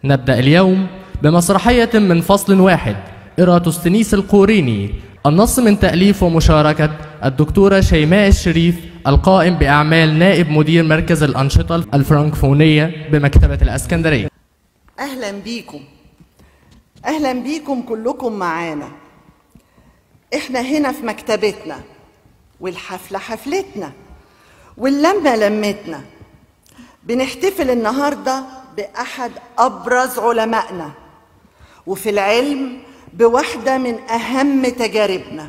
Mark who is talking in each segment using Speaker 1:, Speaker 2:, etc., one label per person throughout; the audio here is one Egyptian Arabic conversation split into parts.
Speaker 1: نبدأ اليوم بمسرحية من فصل واحد إراتوستنيس القوريني النص من تأليف ومشاركة الدكتورة شيماء الشريف القائم بأعمال نائب مدير مركز الأنشطة الفرنكفونية بمكتبة الأسكندرية
Speaker 2: اهلا بيكم اهلا بيكم كلكم معانا احنا هنا في مكتبتنا والحفله حفلتنا واللمه لمتنا بنحتفل النهارده باحد ابرز علمائنا وفي العلم بواحده من اهم تجاربنا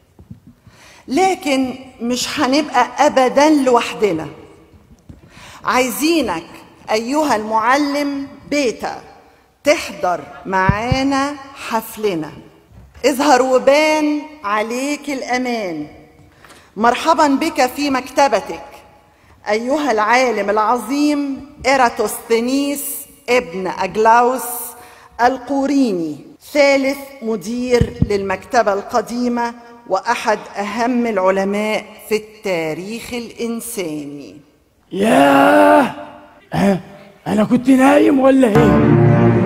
Speaker 2: لكن مش هنبقى ابدا لوحدنا عايزينك ايها المعلم بيتا تحضر معانا حفلنا اظهر وبان عليك الامان مرحبا بك في مكتبتك ايها العالم العظيم اراتوستينيس ابن اجلاوس القوريني ثالث مدير للمكتبه القديمه واحد اهم العلماء في التاريخ الانساني
Speaker 3: ياه أه، انا كنت نايم ولا ايه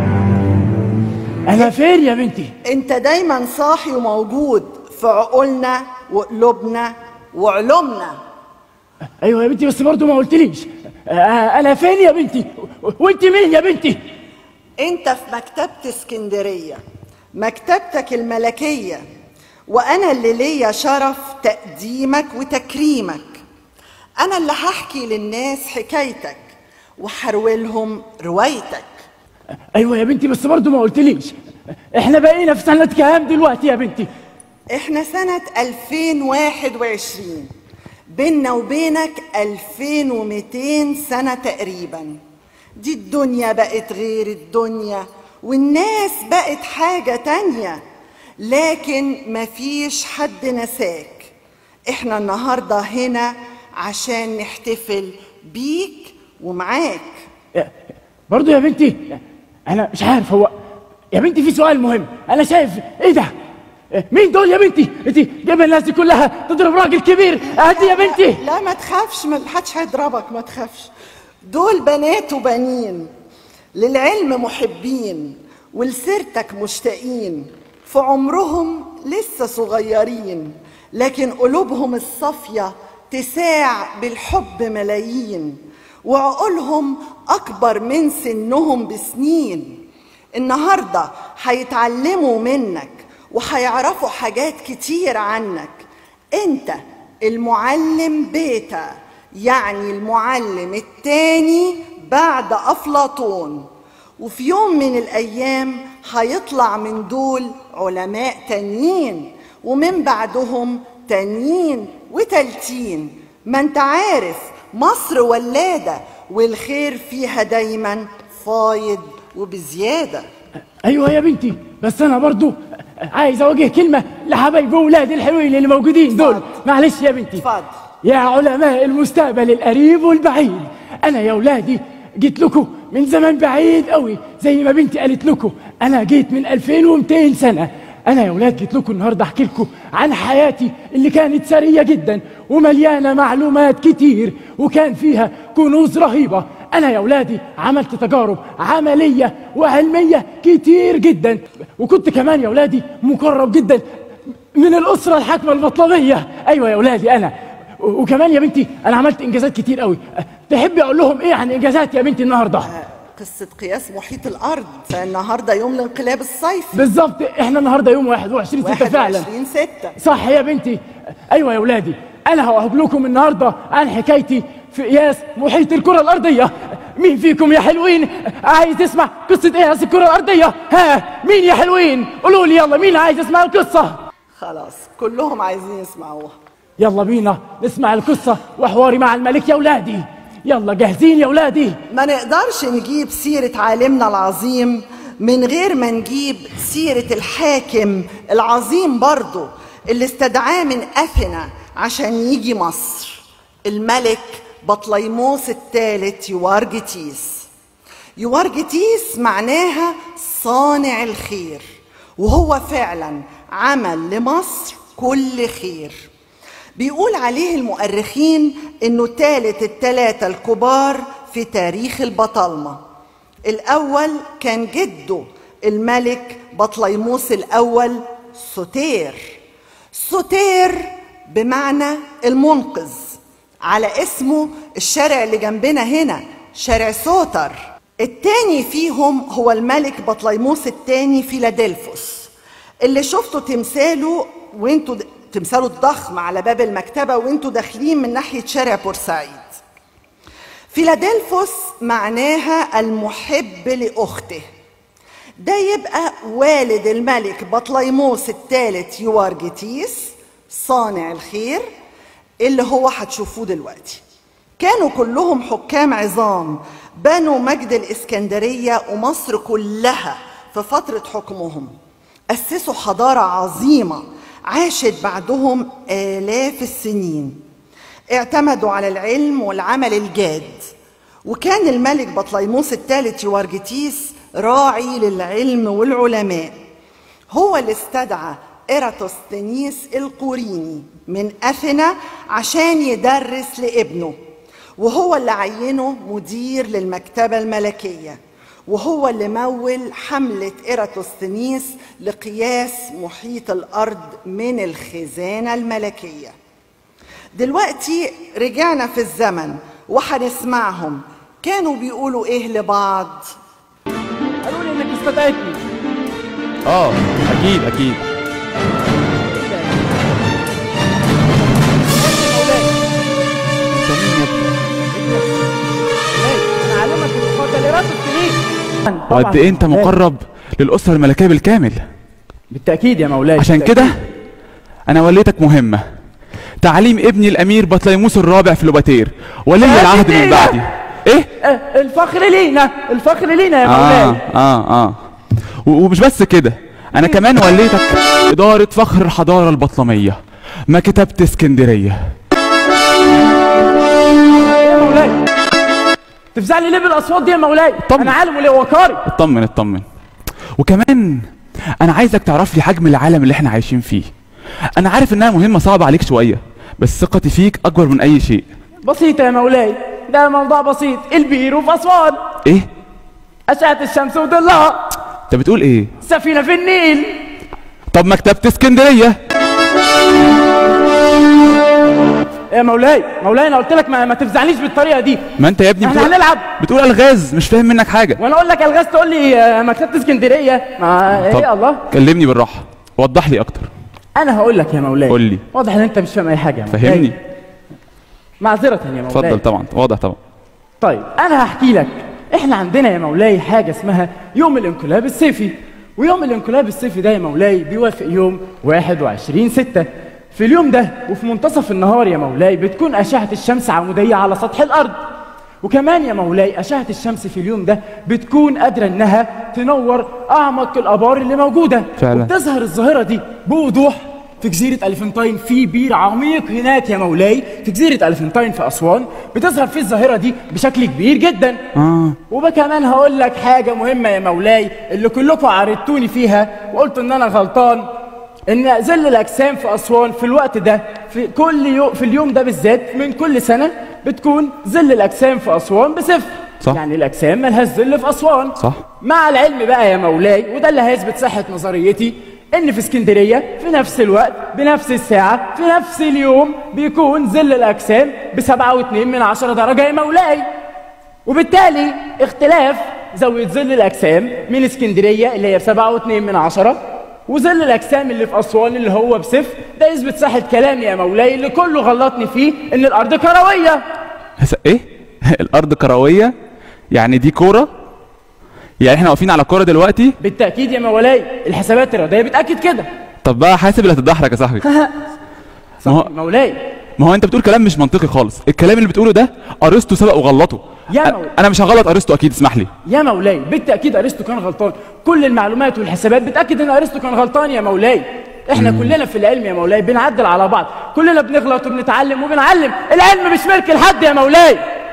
Speaker 3: انا فين يا بنتي
Speaker 2: انت دايما صاحي وموجود في عقولنا وقلوبنا وعلومنا
Speaker 3: ايوه يا بنتي بس برضه ما قلتليش أه، انا فين يا بنتي وانت مين يا بنتي
Speaker 2: انت في مكتبة اسكندرية مكتبتك الملكية وانا اللي ليا شرف تقديمك وتكريمك انا اللي هحكي للناس حكايتك وحرولهم روايتك
Speaker 3: ايوه يا بنتي بس برضه ما قلتليش احنا بقينا في سنه كام دلوقتي يا بنتي
Speaker 2: احنا سنة 2021 بيننا وبينك 2200 سنة تقريبا دي الدنيا بقت غير الدنيا والناس بقت حاجة تانية لكن مفيش حد نساك احنا النهاردة هنا عشان نحتفل بيك ومعاك
Speaker 3: برضه يا بنتي انا مش عارف هو يا بنتي في سؤال مهم انا شايف ايه ده مين دول يا بنتي انت جايبه الناس دي كلها تضرب راجل كبير اهدي يا بنتي
Speaker 2: لا ما تخافش ما حدش هيضربك ما تخافش دول بنات وبنين للعلم محبين ولسيرتك مشتاقين في عمرهم لسه صغيرين لكن قلوبهم الصافية تساع بالحب ملايين وعقولهم أكبر من سنهم بسنين النهاردة هيتعلموا منك وهيعرفوا حاجات كتير عنك انت المعلم بيتا يعني المعلم التاني بعد أفلاطون وفي يوم من الأيام هيطلع من دول علماء تانيين ومن بعدهم تانيين وتالتين ما انت عارف مصر ولادة والخير فيها دايما فايض وبزيادة
Speaker 3: ايوه يا بنتي بس انا برضو عايز اوجه كلمه لحبايب ولادي الحلوين اللي موجودين دول
Speaker 2: اتفضل.
Speaker 3: معلش يا بنتي
Speaker 2: اتفضل.
Speaker 3: يا علماء المستقبل القريب والبعيد انا يا ولادي جيت لكم من زمان بعيد قوي زي ما بنتي قالت لكم انا جيت من 2200 سنه انا يا ولاد جيت لكم النهارده احكي لكم عن حياتي اللي كانت ثريه جدا ومليانه معلومات كتير وكان فيها كنوز رهيبه انا يا ولادي عملت تجارب عمليه وعلميه كتير جدا وكنت كمان يا ولادي مقرب جدا من الاسره الحاكمه البطلميه ايوه يا ولادي انا و- وكمان يا بنتي انا عملت انجازات كتير قوي تحبي اقول لهم ايه عن انجازاتي يا بنتي النهارده
Speaker 2: قصة قياس محيط الأرض فالنهاردة يوم الانقلاب الصيفي
Speaker 3: بالظبط احنا النهارده يوم 21 6 فعلا
Speaker 2: 21 ستة
Speaker 3: صح يا بنتي ايوه يا ولادي انا هوهب لكم النهارده عن حكايتي في قياس محيط الكره الارضيه مين فيكم يا حلوين عايز يسمع قصه قياس الكره الارضيه ها مين يا حلوين قولوا لي يلا مين عايز يسمع القصه
Speaker 2: خلاص كلهم عايزين يسمعوها
Speaker 3: يلا بينا نسمع القصه وحواري مع الملك يا ولادي يلا جاهزين يا ولادي
Speaker 2: ما نقدرش نجيب سيرة عالمنا العظيم من غير ما نجيب سيرة الحاكم العظيم برضه اللي استدعاه من أثينا عشان يجي مصر الملك بطليموس الثالث يوارجتيس يوارجتيس معناها صانع الخير وهو فعلا عمل لمصر كل خير بيقول عليه المؤرخين انه ثالث الثلاثة الكبار في تاريخ البطالمة الأول كان جده الملك بطليموس الأول سوتير سوتير بمعنى المنقذ على اسمه الشارع اللي جنبنا هنا شارع سوتر التاني فيهم هو الملك بطليموس التاني فيلادلفوس اللي شفتوا تمثاله وانتوا د... تمثاله الضخم على باب المكتبة وانتوا داخلين من ناحية شارع بورسعيد فيلادلفوس معناها المحب لأخته ده يبقى والد الملك بطليموس الثالث يوارجيتيس صانع الخير اللي هو هتشوفوه دلوقتي كانوا كلهم حكام عظام بنوا مجد الإسكندرية ومصر كلها في فترة حكمهم أسسوا حضارة عظيمة عاشت بعدهم آلاف السنين اعتمدوا على العلم والعمل الجاد وكان الملك بطليموس الثالث يوارجيتيس راعي للعلم والعلماء هو اللي استدعى إيراتوستينيس القوريني من أثينا عشان يدرس لابنه وهو اللي عينه مدير للمكتبة الملكية وهو اللي مول حملة إيراتوستينيس لقياس محيط الأرض من الخزانة الملكية دلوقتي رجعنا في الزمن وهنسمعهم كانوا بيقولوا ايه لبعض
Speaker 3: قالوا لي انك استدعيتني
Speaker 4: اه اكيد اكيد
Speaker 3: انا اعلمك المقدرات السنين
Speaker 4: وقد ايه انت مقرب للاسره الملكيه بالكامل
Speaker 3: بالتاكيد يا مولاي
Speaker 4: عشان
Speaker 3: بالتأكيد.
Speaker 4: كده انا وليتك مهمه تعليم ابني الامير بطليموس الرابع في لوباتير ولي العهد من بعدي ايه
Speaker 3: آه، الفخر لينا الفخر لينا يا
Speaker 4: اه
Speaker 3: مولاي
Speaker 4: اه اه و- ومش بس كده انا كمان وليتك اداره فخر الحضاره البطلميه مكتبه اسكندريه
Speaker 3: يا مولاي تفزع لي ليه بالاصوات دي يا مولاي
Speaker 4: طب.
Speaker 3: انا عالم ولي وقاري
Speaker 4: اطمن اطمن وكمان انا عايزك تعرف لي حجم العالم اللي احنا عايشين فيه انا عارف انها مهمه صعبه عليك شويه بس ثقتي فيك اكبر من اي شيء
Speaker 3: بسيطة يا مولاي ده موضوع بسيط البير في أسوان
Speaker 4: ايه
Speaker 3: أشعة الشمس وضلها
Speaker 4: انت بتقول ايه
Speaker 3: سفينة في النيل
Speaker 4: طب مكتبه اسكندريه
Speaker 3: يا مولاي مولاي أنا قلت لك ما, ما تفزعنيش بالطريقة دي
Speaker 4: ما انت يا ابني
Speaker 3: احنا
Speaker 4: بتقول
Speaker 3: هنلعب
Speaker 4: بتقول الغاز مش فاهم منك حاجه
Speaker 3: وانا اقول لك الغاز تقول لي آه، مكتبة اسكندرية ما
Speaker 4: طب
Speaker 3: ايه الله
Speaker 4: كلمني بالراحه وضح لي اكتر
Speaker 3: انا هقول لك يا مولاي
Speaker 4: قول لي.
Speaker 3: واضح ان انت مش فاهم اي حاجة يا مولاي
Speaker 4: فهمني
Speaker 3: معذرة يا مولاي
Speaker 4: اتفضل طبعا واضح طبعا
Speaker 3: طيب انا هحكي لك احنا عندنا يا مولاي حاجه اسمها يوم الانقلاب الصيفي ويوم الانقلاب الصيفي ده يا مولاي بيوافق يوم 21 6 في اليوم ده وفي منتصف النهار يا مولاي بتكون اشعه الشمس عموديه على سطح الارض وكمان يا مولاي اشعه الشمس في اليوم ده بتكون قادره انها تنور اعمق الابار اللي موجوده
Speaker 4: فعلا.
Speaker 3: وبتظهر الظاهره دي بوضوح في جزيرة ألفنتاين في بير عميق هناك يا مولاي في جزيرة ألفنتاين في أسوان بتظهر فيه الظاهرة دي بشكل كبير جدا
Speaker 4: اه
Speaker 3: وبكمان هقول لك حاجة مهمة يا مولاي اللي كلكم عارضتوني فيها وقلت إن أنا غلطان إن ظل الأجسام في أسوان في الوقت ده في كل يوم في اليوم ده بالذات من كل سنة بتكون ظل الأجسام في أسوان بصفر
Speaker 4: صح.
Speaker 3: يعني الأجسام ملهاش ظل في أسوان
Speaker 4: صح.
Speaker 3: مع العلم بقى يا مولاي وده اللي هيثبت صحة نظريتي إن في اسكندرية في نفس الوقت بنفس الساعة في نفس اليوم بيكون ظل الأجسام بسبعة واتنين من عشرة درجة يا مولاي وبالتالي اختلاف زاوية ظل الأجسام من اسكندرية اللي هي بسبعة واتنين من عشرة وظل الأجسام اللي في أسوان اللي هو بصفر ده يثبت صحة كلامي يا مولاي اللي كله غلطني فيه إن الأرض كروية
Speaker 4: هس- ايه الارض كرويه يعني دي كوره يعني احنا واقفين على كوره دلوقتي
Speaker 3: بالتأكيد يا مولاي الحسابات الرياضية بتأكد كده
Speaker 4: طب بقى حاسب اللي هتضحك يا صاحبي ما هو
Speaker 3: مولاي
Speaker 4: ما هو انت بتقول كلام مش منطقي خالص الكلام اللي بتقوله ده ارسطو سبق وغلطه
Speaker 3: يا
Speaker 4: أ-
Speaker 3: مولاي.
Speaker 4: انا مش هغلط ارسطو اكيد اسمح لي
Speaker 3: يا مولاي بالتأكيد أرسطو كان غلطان كل المعلومات والحسابات بتأكد إن أرسطو كان غلطان يا مولاي احنا كلنا في العلم يا مولاي بنعدل على بعض كلنا بنغلط وبنتعلم وبنعلم العلم مش ملك لحد يا مولاي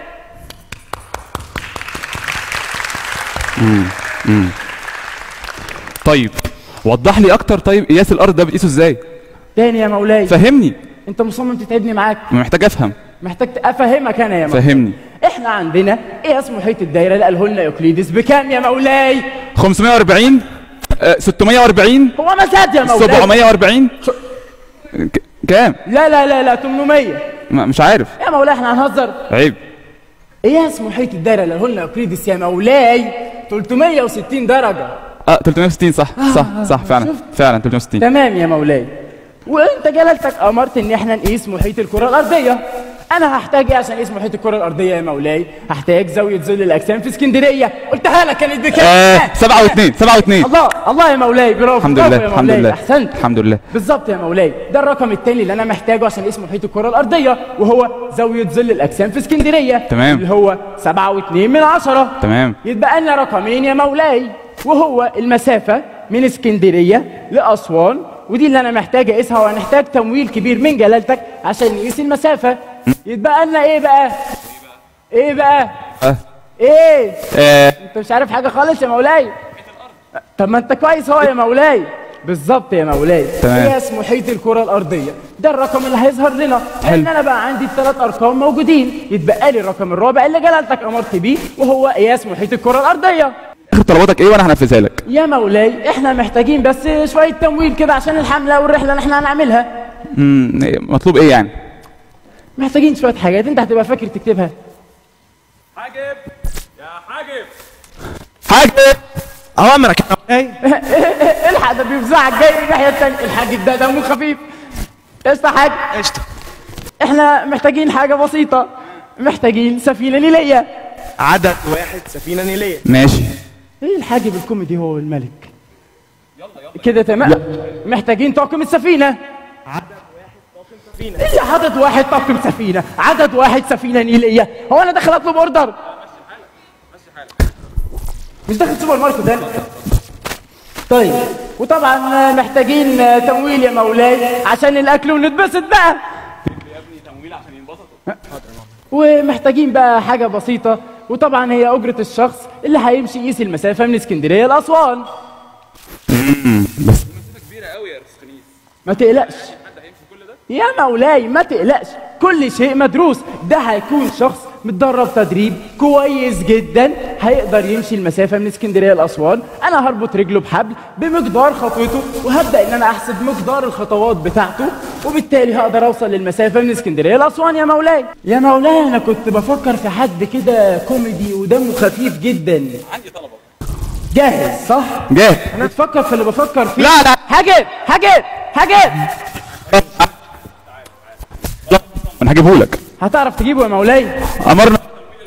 Speaker 4: طيب وضح لي اكتر طيب قياس الارض ده بتقيسه ازاي
Speaker 3: تاني يا مولاي
Speaker 4: فهمني
Speaker 3: انت مصمم تتعبني معاك
Speaker 4: ما محتاج افهم
Speaker 3: محتاج افهمك انا يا مولاي
Speaker 4: فهمني
Speaker 3: احنا عندنا قياس محيط الدايره اللي قاله لنا اقليدس بكام يا مولاي
Speaker 4: 540 آه، 640
Speaker 3: هو ما زاد يا مولاي
Speaker 4: 740 ك- كام
Speaker 3: لا لا لا لا 800
Speaker 4: ما- مش عارف
Speaker 3: يا مولاي احنا هنهزر
Speaker 4: عيب
Speaker 3: قياس محيط الدايره اللي قاله لنا اقليدس يا مولاي 360 درجه
Speaker 4: اه 360 صح صح صح فعلا
Speaker 3: شفت؟
Speaker 4: فعلا 360
Speaker 3: تمام يا مولاي وانت جلالتك امرت ان احنا نقيس محيط الكره الارضيه انا هحتاج ايه عشان اقيس محيط الكره الارضيه يا مولاي هحتاج زاويه ظل الاجسام في اسكندريه قلتها لك كانت بكام
Speaker 4: آه 7 و2 7 و2
Speaker 3: الله الله يا مولاي برافو
Speaker 4: الحمد
Speaker 3: برافو
Speaker 4: لله
Speaker 3: يا
Speaker 4: الحمد
Speaker 3: مولاي
Speaker 4: لله
Speaker 3: احسنت
Speaker 4: الحمد لله
Speaker 3: بالظبط يا مولاي ده الرقم الثاني اللي انا محتاجه عشان اقيس محيط الكره الارضيه وهو زاويه ظل الاجسام في اسكندريه
Speaker 4: تمام.
Speaker 3: اللي هو 7.2 من عشرة
Speaker 4: تمام
Speaker 3: يتبقى لنا رقمين يا مولاي وهو المسافة من اسكندرية لأسوان ودي اللي أنا محتاج أقيسها وهنحتاج تمويل كبير من جلالتك عشان نقيس المسافة يتبقى لنا إيه بقى؟ إيه بقى؟
Speaker 4: آه.
Speaker 3: إيه؟
Speaker 4: آه
Speaker 3: أنت مش عارف حاجة خالص يا مولاي؟ طب ما أنت كويس أهو يا مولاي بالظبط يا مولاي
Speaker 4: تمام.
Speaker 3: قياس محيط الكرة الأرضية ده الرقم اللي هيظهر لنا لأن أنا بقى عندي الثلاث أرقام موجودين يتبقى لي الرقم الرابع اللي جلالتك أمرت بيه وهو قياس محيط الكرة الأرضية
Speaker 4: اخر طلباتك ايه وانا هنفذها لك
Speaker 3: يا مولاي احنا محتاجين بس شوية تمويل كده عشان الحملة والرحلة اللي احنا هنعملها
Speaker 4: مم، إيه، مطلوب ايه يعني
Speaker 3: محتاجين شوية حاجات انت هتبقى فاكر تكتبها
Speaker 5: حاجب يا حاجب
Speaker 4: حاجه
Speaker 5: اوامرك يا مولاي
Speaker 3: الحق ده بيفزعك جاي من الناحية التانية الحاج ده دمه خفيف قشطة حاج
Speaker 5: قشطه
Speaker 3: احنا محتاجين حاجة بسيطة محتاجين سفينة نيلية
Speaker 5: عدد واحد سفينه نيليه
Speaker 4: ماشي
Speaker 3: ايه الحاجب الكوميدي هو الملك كده تمام محتاجين طاقم السفينة
Speaker 5: سفينه
Speaker 3: ايه عدد واحد طاقم سفينة عدد واحد سفينة نيلية هو انا داخل اطلب اوردر مش داخل سوبر ماركت انا طيب وطبعا محتاجين تمويل يا مولاي عشان الاكل ونتبسط بقى ومحتاجين بقى حاجة بسيطة وطبعا هي أجرة الشخص اللي هيمشي يقيس المسافة من اسكندرية لأسوان
Speaker 4: بس
Speaker 3: ما تقلقش يا مولاي ما تقلقش كل شيء مدروس ده هيكون شخص متدرب تدريب كويس جدا هيقدر يمشي المسافة من اسكندرية لأسوان أنا هربط رجله بحبل بمقدار خطوته وهبدأ إن أنا أحسب مقدار الخطوات بتاعته وبالتالي هقدر أوصل للمسافة من اسكندرية لأسوان يا مولاي يا مولاي أنا كنت بفكر في حد كده كوميدي ودمه خفيف جدا
Speaker 5: عندي طلبه
Speaker 3: جاهز صح؟
Speaker 4: جاهز
Speaker 3: أنا تفكر في اللي بفكر فيه
Speaker 4: لا لا
Speaker 3: هجيب هجيب هجيب
Speaker 4: انا هجيبهولك
Speaker 3: هتعرف تجيبه يا مولاي
Speaker 4: امرنا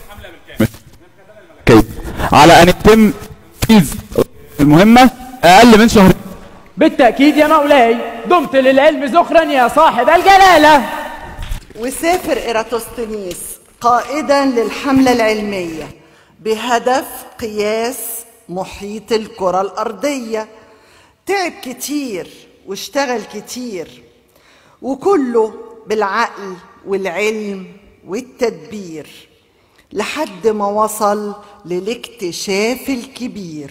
Speaker 4: كيف على ان يتم تنفيذ المهمه اقل من شهر
Speaker 3: بالتأكيد يا مولاي دمت للعلم زخرا يا صاحب الجلالة
Speaker 2: وسافر إيراتوستينيس قائدا للحملة العلمية بهدف قياس محيط الكرة الأرضية تعب كتير واشتغل كتير وكله بالعقل والعلم والتدبير لحد ما وصل للاكتشاف الكبير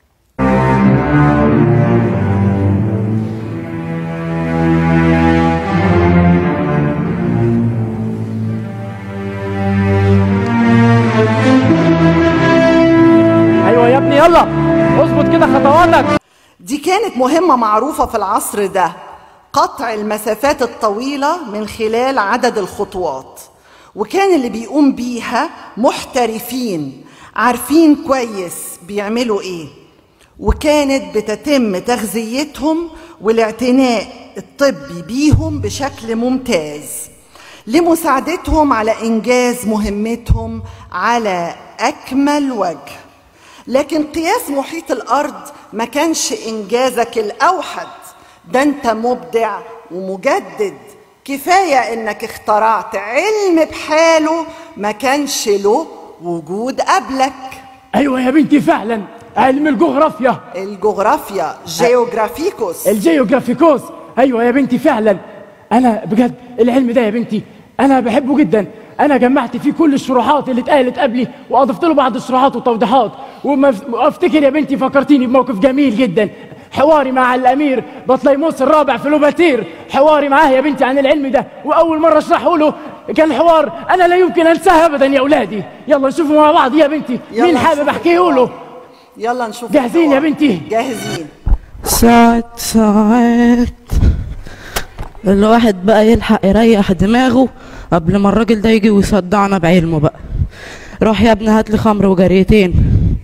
Speaker 3: أيوة يا ابني يلا اظبط كده خطواتك
Speaker 2: دي كانت مهمة معروفة في العصر ده قطع المسافات الطويلة من خلال عدد الخطوات وكان اللي بيقوم بيها محترفين عارفين كويس بيعملوا ايه وكانت بتتم تغذيتهم والاعتناء الطبي بيهم بشكل ممتاز لمساعدتهم على انجاز مهمتهم على اكمل وجه لكن قياس محيط الارض ما كانش انجازك الاوحد ده انت مبدع ومجدد كفايه انك اخترعت علم بحاله ما كانش له وجود قبلك
Speaker 3: أيوة يا بنتي فعلا علم الجغرافيا
Speaker 2: الجغرافيا جيوغرافيكوس
Speaker 3: الجيوغرافيكوس أيوة يا بنتي فعلا أنا بجد العلم ده يا بنتي أنا بحبه جدا أنا جمعت فيه كل الشروحات اللي اتقالت قبلي وأضفت له بعض الشروحات والتوضيحات وما وافتكر يا بنتي فكرتيني بموقف جميل جدا حواري مع الامير بطليموس الرابع في لوباتير حواري معاه يا بنتي عن العلم ده واول مره اشرحه له كان حوار انا لا يمكن انساه ابدا يا اولادي يلا نشوفه مع بعض يا بنتي
Speaker 2: يلا
Speaker 3: مين حابب
Speaker 2: نشوف
Speaker 3: احكيه له
Speaker 2: الحوار. يلا نشوف
Speaker 3: جاهزين يا
Speaker 2: الحوار.
Speaker 3: بنتي؟
Speaker 2: جاهزين
Speaker 6: ساعات ساعات الواحد بقى يلحق يريح دماغه قبل ما الراجل ده يجي ويصدعنا بعلمه بقى روح يا ابني هات لي خمر وجريتين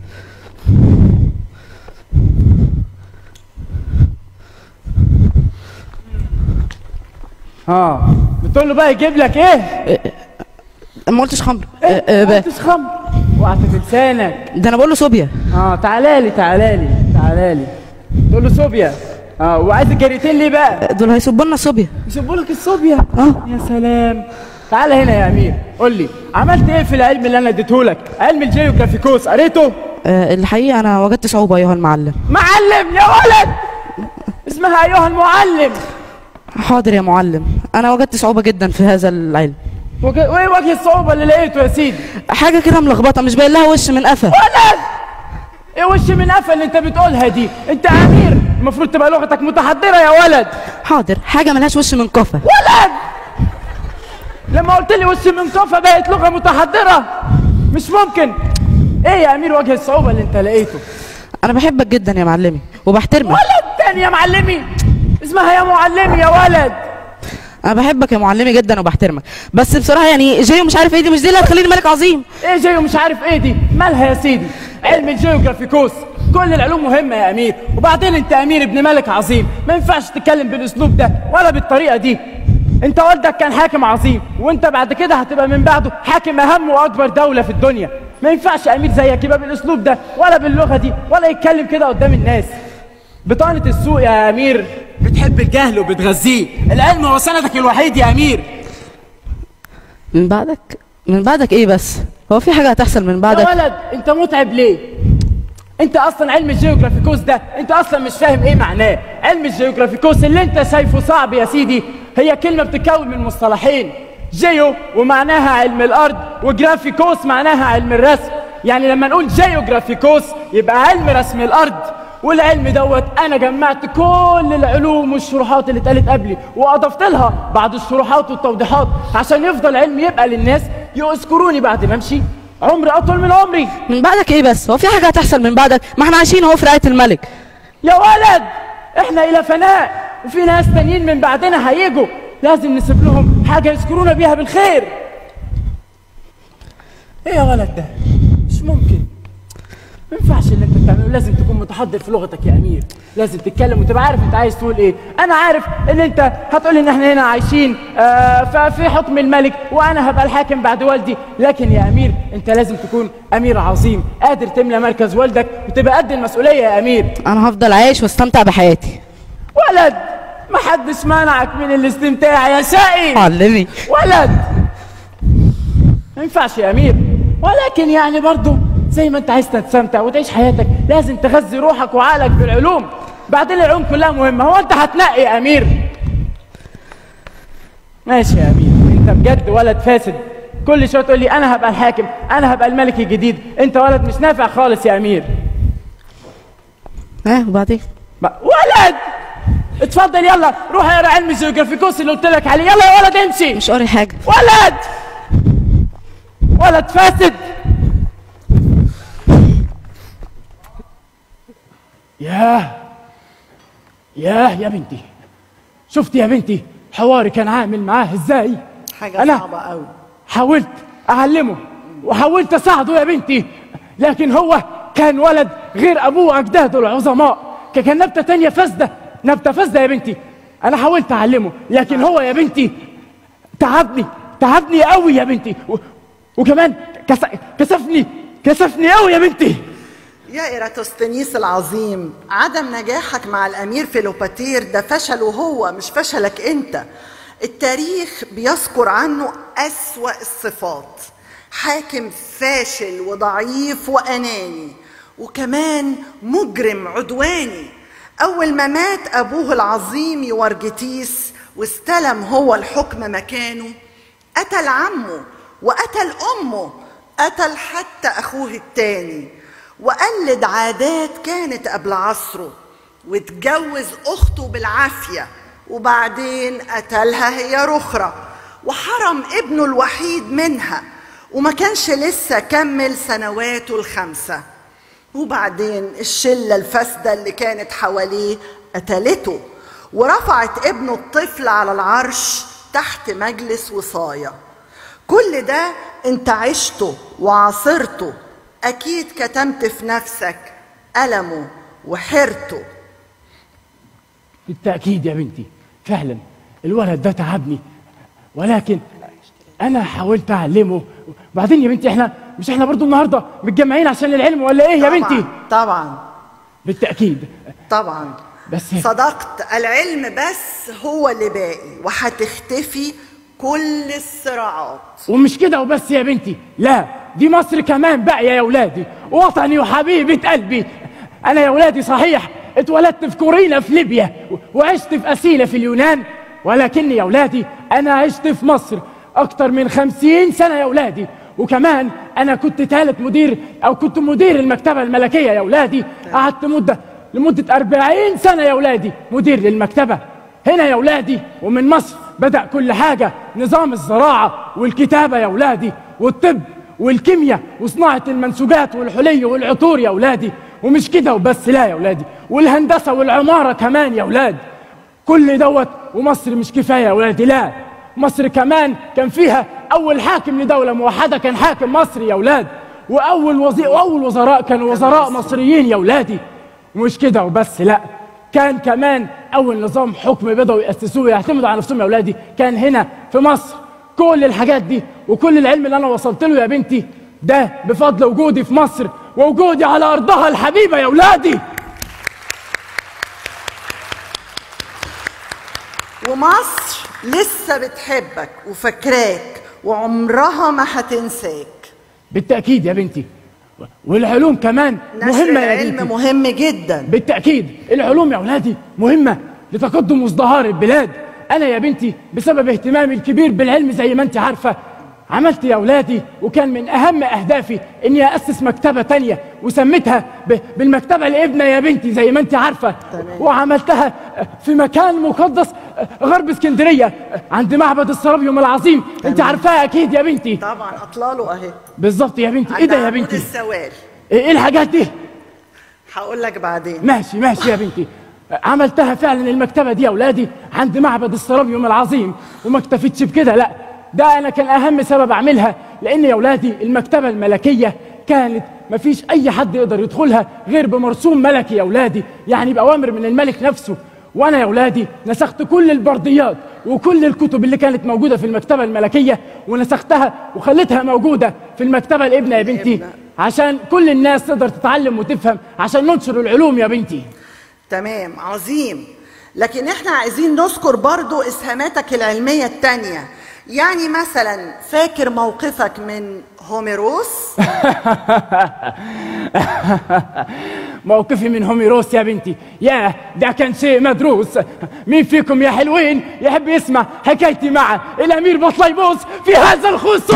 Speaker 3: اه بتقول له بقى يجيب لك ايه
Speaker 6: ما قلتش خمر
Speaker 3: ايه
Speaker 6: آه، آه،
Speaker 3: ما
Speaker 6: بقى.
Speaker 3: قلتش خمر وقعت في لسانك
Speaker 6: ده انا بقول له صوبيا
Speaker 3: اه تعالى لي تعالى لي تعالى لي تقول له صوبيا اه وعايز الجريتين ليه بقى
Speaker 6: دول هيصبوا لنا صوبيا
Speaker 3: يسيبوا لك الصوبيا
Speaker 6: اه
Speaker 3: يا سلام تعالى هنا يا امير قول لي عملت ايه في العلم اللي انا اديته لك علم الجيوغرافيكوس قريته
Speaker 6: آه، الحقيقه انا وجدت صعوبه ايها المعلم
Speaker 3: معلم يا ولد اسمها ايها المعلم
Speaker 6: حاضر يا معلم انا وجدت صعوبه جدا في هذا العلم
Speaker 3: وك- وايه وجه الصعوبه اللي لقيته يا سيدي
Speaker 6: حاجه كده ملخبطه مش باين لها وش من قفا
Speaker 3: ولد ايه وش من قفا اللي انت بتقولها دي انت امير المفروض تبقى لغتك متحضره يا ولد
Speaker 6: حاضر حاجه ملهاش وش من قفا
Speaker 3: ولد لما قلت لي وش من كفه بقت لغه متحضره مش ممكن ايه يا امير وجه الصعوبه اللي انت لقيته
Speaker 6: انا بحبك جدا يا معلمي وبحترمك
Speaker 3: ولد تاني يا معلمي اسمها يا معلمي يا ولد
Speaker 6: انا بحبك يا معلمي جدا وبحترمك بس بصراحه يعني جيو مش عارف ايه دي مش دي اللي هتخليني ملك عظيم
Speaker 3: ايه جيو مش عارف ايه دي مالها يا سيدي علم الجيوغرافيكوس كل العلوم مهمة يا أمير وبعدين أنت أمير ابن ملك عظيم ما ينفعش تتكلم بالأسلوب ده ولا بالطريقة دي أنت والدك كان حاكم عظيم وأنت بعد كده هتبقى من بعده حاكم أهم وأكبر دولة في الدنيا ما ينفعش أمير زيك يبقى بالأسلوب ده ولا باللغة دي ولا يتكلم كده قدام الناس بطانة السوق يا أمير بتحب الجهل وبتغذيه العلم هو سندك الوحيد يا أمير
Speaker 6: من بعدك من بعدك ايه بس هو في حاجه هتحصل من
Speaker 3: يا
Speaker 6: بعدك
Speaker 3: ولد انت متعب ليه انت اصلا علم الجيوغرافيكوس ده انت اصلا مش فاهم ايه معناه علم الجيوغرافيكوس اللي انت شايفه صعب يا سيدي هي كلمه بتتكون من مصطلحين جيو ومعناها علم الارض وجرافيكوس معناها علم الرسم يعني لما نقول جيوغرافيكوس يبقى علم رسم الارض والعلم دوت انا جمعت كل العلوم والشروحات اللي اتقالت قبلي واضفت لها بعض الشروحات والتوضيحات عشان يفضل علمي يبقى للناس يذكروني بعد ما امشي عمري اطول من عمري
Speaker 6: من بعدك ايه بس هو في حاجه هتحصل من بعدك ما احنا عايشين اهو في رعايه الملك
Speaker 3: يا ولد احنا الى فناء وفي ناس تانيين من بعدنا هيجوا لازم نسيب لهم حاجه يذكرونا بيها بالخير ايه يا ولد ده مش ممكن ما ينفعش اللي انت بتعمله لازم تكون متحضر في لغتك يا امير لازم تتكلم وتبقى عارف انت عايز تقول ايه انا عارف ان انت هتقول ان احنا هنا عايشين آه ففي حكم الملك وانا هبقى الحاكم بعد والدي لكن يا امير انت لازم تكون امير عظيم قادر تملى مركز والدك وتبقى قد المسؤوليه يا امير
Speaker 6: انا هفضل عايش واستمتع بحياتي
Speaker 3: ولد ما حدش منعك من الاستمتاع يا شقي
Speaker 6: معلمي
Speaker 3: ولد ما ينفعش يا امير ولكن يعني برضو زي ما انت عايز تستمتع وتعيش حياتك لازم تغذي روحك وعقلك بالعلوم بعدين العلوم كلها مهمه هو انت هتنقي يا امير ماشي يا امير انت بجد ولد فاسد كل شويه تقول لي انا هبقى الحاكم انا هبقى الملك الجديد انت ولد مش نافع خالص يا امير
Speaker 6: ها وبعدين
Speaker 3: بقى- ولد اتفضل يلا روح اقرا علم الجيوغرافيكوس اللي قلت لك عليه يلا يا ولد امشي
Speaker 6: مش قاري حاجه
Speaker 3: ولد ولد فاسد ياه ياه يا بنتي شفت يا بنتي حواري كان عامل معاه ازاي
Speaker 2: حاجه
Speaker 3: أنا-
Speaker 2: صعبه قوي
Speaker 3: حاولت اعلمه وحاولت اساعده يا بنتي لكن هو كان ولد غير ابوه واجداده العظماء ك- كان نبته تانية فاسده نبته فاسده يا بنتي انا حاولت اعلمه لكن هو يا بنتي تعبني تعبني قوي يا بنتي و... وكمان كس... كسفني كسفني قوي يا بنتي
Speaker 2: يا إيراتوستينيس العظيم عدم نجاحك مع الأمير فيلوباتير ده فشله هو مش فشلك أنت التاريخ بيذكر عنه أسوأ الصفات حاكم فاشل وضعيف وأناني وكمان مجرم عدواني أول ما مات أبوه العظيم يورجتيس واستلم هو الحكم مكانه قتل عمه وقتل أمه قتل حتى أخوه التاني وقلد عادات كانت قبل عصره واتجوز أخته بالعافية وبعدين قتلها هي رخرة وحرم ابنه الوحيد منها وما كانش لسه كمل سنواته الخمسة وبعدين الشلة الفاسدة اللي كانت حواليه قتلته ورفعت ابنه الطفل على العرش تحت مجلس وصاية كل ده انت عشته وعاصرته اكيد كتمت في نفسك ألمه وحيرته
Speaker 3: بالتأكيد يا بنتي فعلا الولد ده تعبني ولكن أنا حاولت أعلمه وبعدين يا بنتي احنا مش احنا برضو النهارده متجمعين عشان العلم ولا ايه يا
Speaker 2: طبعاً،
Speaker 3: بنتي؟
Speaker 2: طبعا
Speaker 3: بالتأكيد
Speaker 2: طبعا
Speaker 3: بس
Speaker 2: صدقت العلم بس هو اللي باقي وهتختفي كل الصراعات
Speaker 3: ومش كده وبس يا بنتي لا دي مصر كمان باقية يا ولادي وطني وحبيبة قلبي أنا يا ولادي صحيح اتولدت في كورينا في ليبيا و- وعشت في أسيلة في اليونان ولكني يا ولادي أنا عشت في مصر أكتر من خمسين سنة يا ولادي وكمان أنا كنت ثالث مدير أو كنت مدير المكتبة الملكية يا ولادي قعدت مدة لمدة أربعين سنة يا ولادي مدير للمكتبة هنا يا ولادي ومن مصر بدأ كل حاجة نظام الزراعة والكتابة يا ولادي والطب والكيمياء وصناعة المنسوجات والحلي والعطور يا ولادي ومش كده وبس لا يا ولادي والهندسة والعمارة كمان يا ولاد كل دوت ومصر مش كفاية يا ولادي لا مصر كمان كان فيها أول حاكم لدولة موحدة كان حاكم مصري يا ولاد وأول وزير وأول وزراء كانوا وزراء مصريين يا ولادي ومش كده وبس لا كان كمان اول نظام حكم بدوي ياسسوه يعتمدوا على نفسهم يا اولادي كان هنا في مصر كل الحاجات دي وكل العلم اللي انا وصلت له يا بنتي ده بفضل وجودي في مصر ووجودي على ارضها الحبيبه يا اولادي
Speaker 2: ومصر لسه بتحبك وفاكراك وعمرها ما هتنساك
Speaker 3: بالتاكيد يا بنتي والعلوم كمان
Speaker 2: نشر
Speaker 3: مهمه يا
Speaker 2: العلم
Speaker 3: بنتي
Speaker 2: مهم جدا
Speaker 3: بالتأكيد العلوم يا أولادي مهمة لتقدم وازدهار البلاد أنا يا بنتي بسبب اهتمامي الكبير بالعلم زي ما أنت عارفة عملت يا أولادي وكان من أهم أهدافي إني أسس مكتبة تانية وسميتها ب- بالمكتبة الابنة يا بنتي زي ما أنت عارفة وعملتها في مكان مقدس غرب اسكندرية عند معبد السرابيوم العظيم أنت عارفاه أكيد يا بنتي
Speaker 2: طبعا اطلاله اهي
Speaker 3: بالظبط يا بنتي إيه
Speaker 2: عند
Speaker 3: ده يا
Speaker 2: عمود
Speaker 3: بنتي
Speaker 2: السواري
Speaker 3: إيه الحاجات دي
Speaker 2: هقول لك بعدين
Speaker 3: ماشي ماشي يا بنتي عملتها فعلا المكتبة دي يا أولادي عند معبد السرابيوم العظيم وما اكتفيتش بكده لا ده أنا كان أهم سبب أعملها لأن يا أولادي المكتبة الملكية كانت ما فيش أي حد يقدر يدخلها غير بمرسوم ملكي يا أولادي يعني بأوامر من الملك نفسه وأنا يا أولادي نسخت كل البرديات وكل الكتب اللي كانت موجودة في المكتبة الملكية ونسختها وخليتها موجودة في المكتبة الابنة يا بنتي
Speaker 2: الابنة.
Speaker 3: عشان كل الناس تقدر تتعلم وتفهم عشان ننشر العلوم يا بنتي
Speaker 2: تمام عظيم لكن احنا عايزين نذكر برضو اسهاماتك العلمية التانية يعني مثلا فاكر موقفك من هوميروس
Speaker 3: موقفي من هوميروس يا بنتي ياه ده كان شيء مدروس مين فيكم يا حلوين يحب يسمع حكايتي مع الامير بطليموس في هذا الخصوص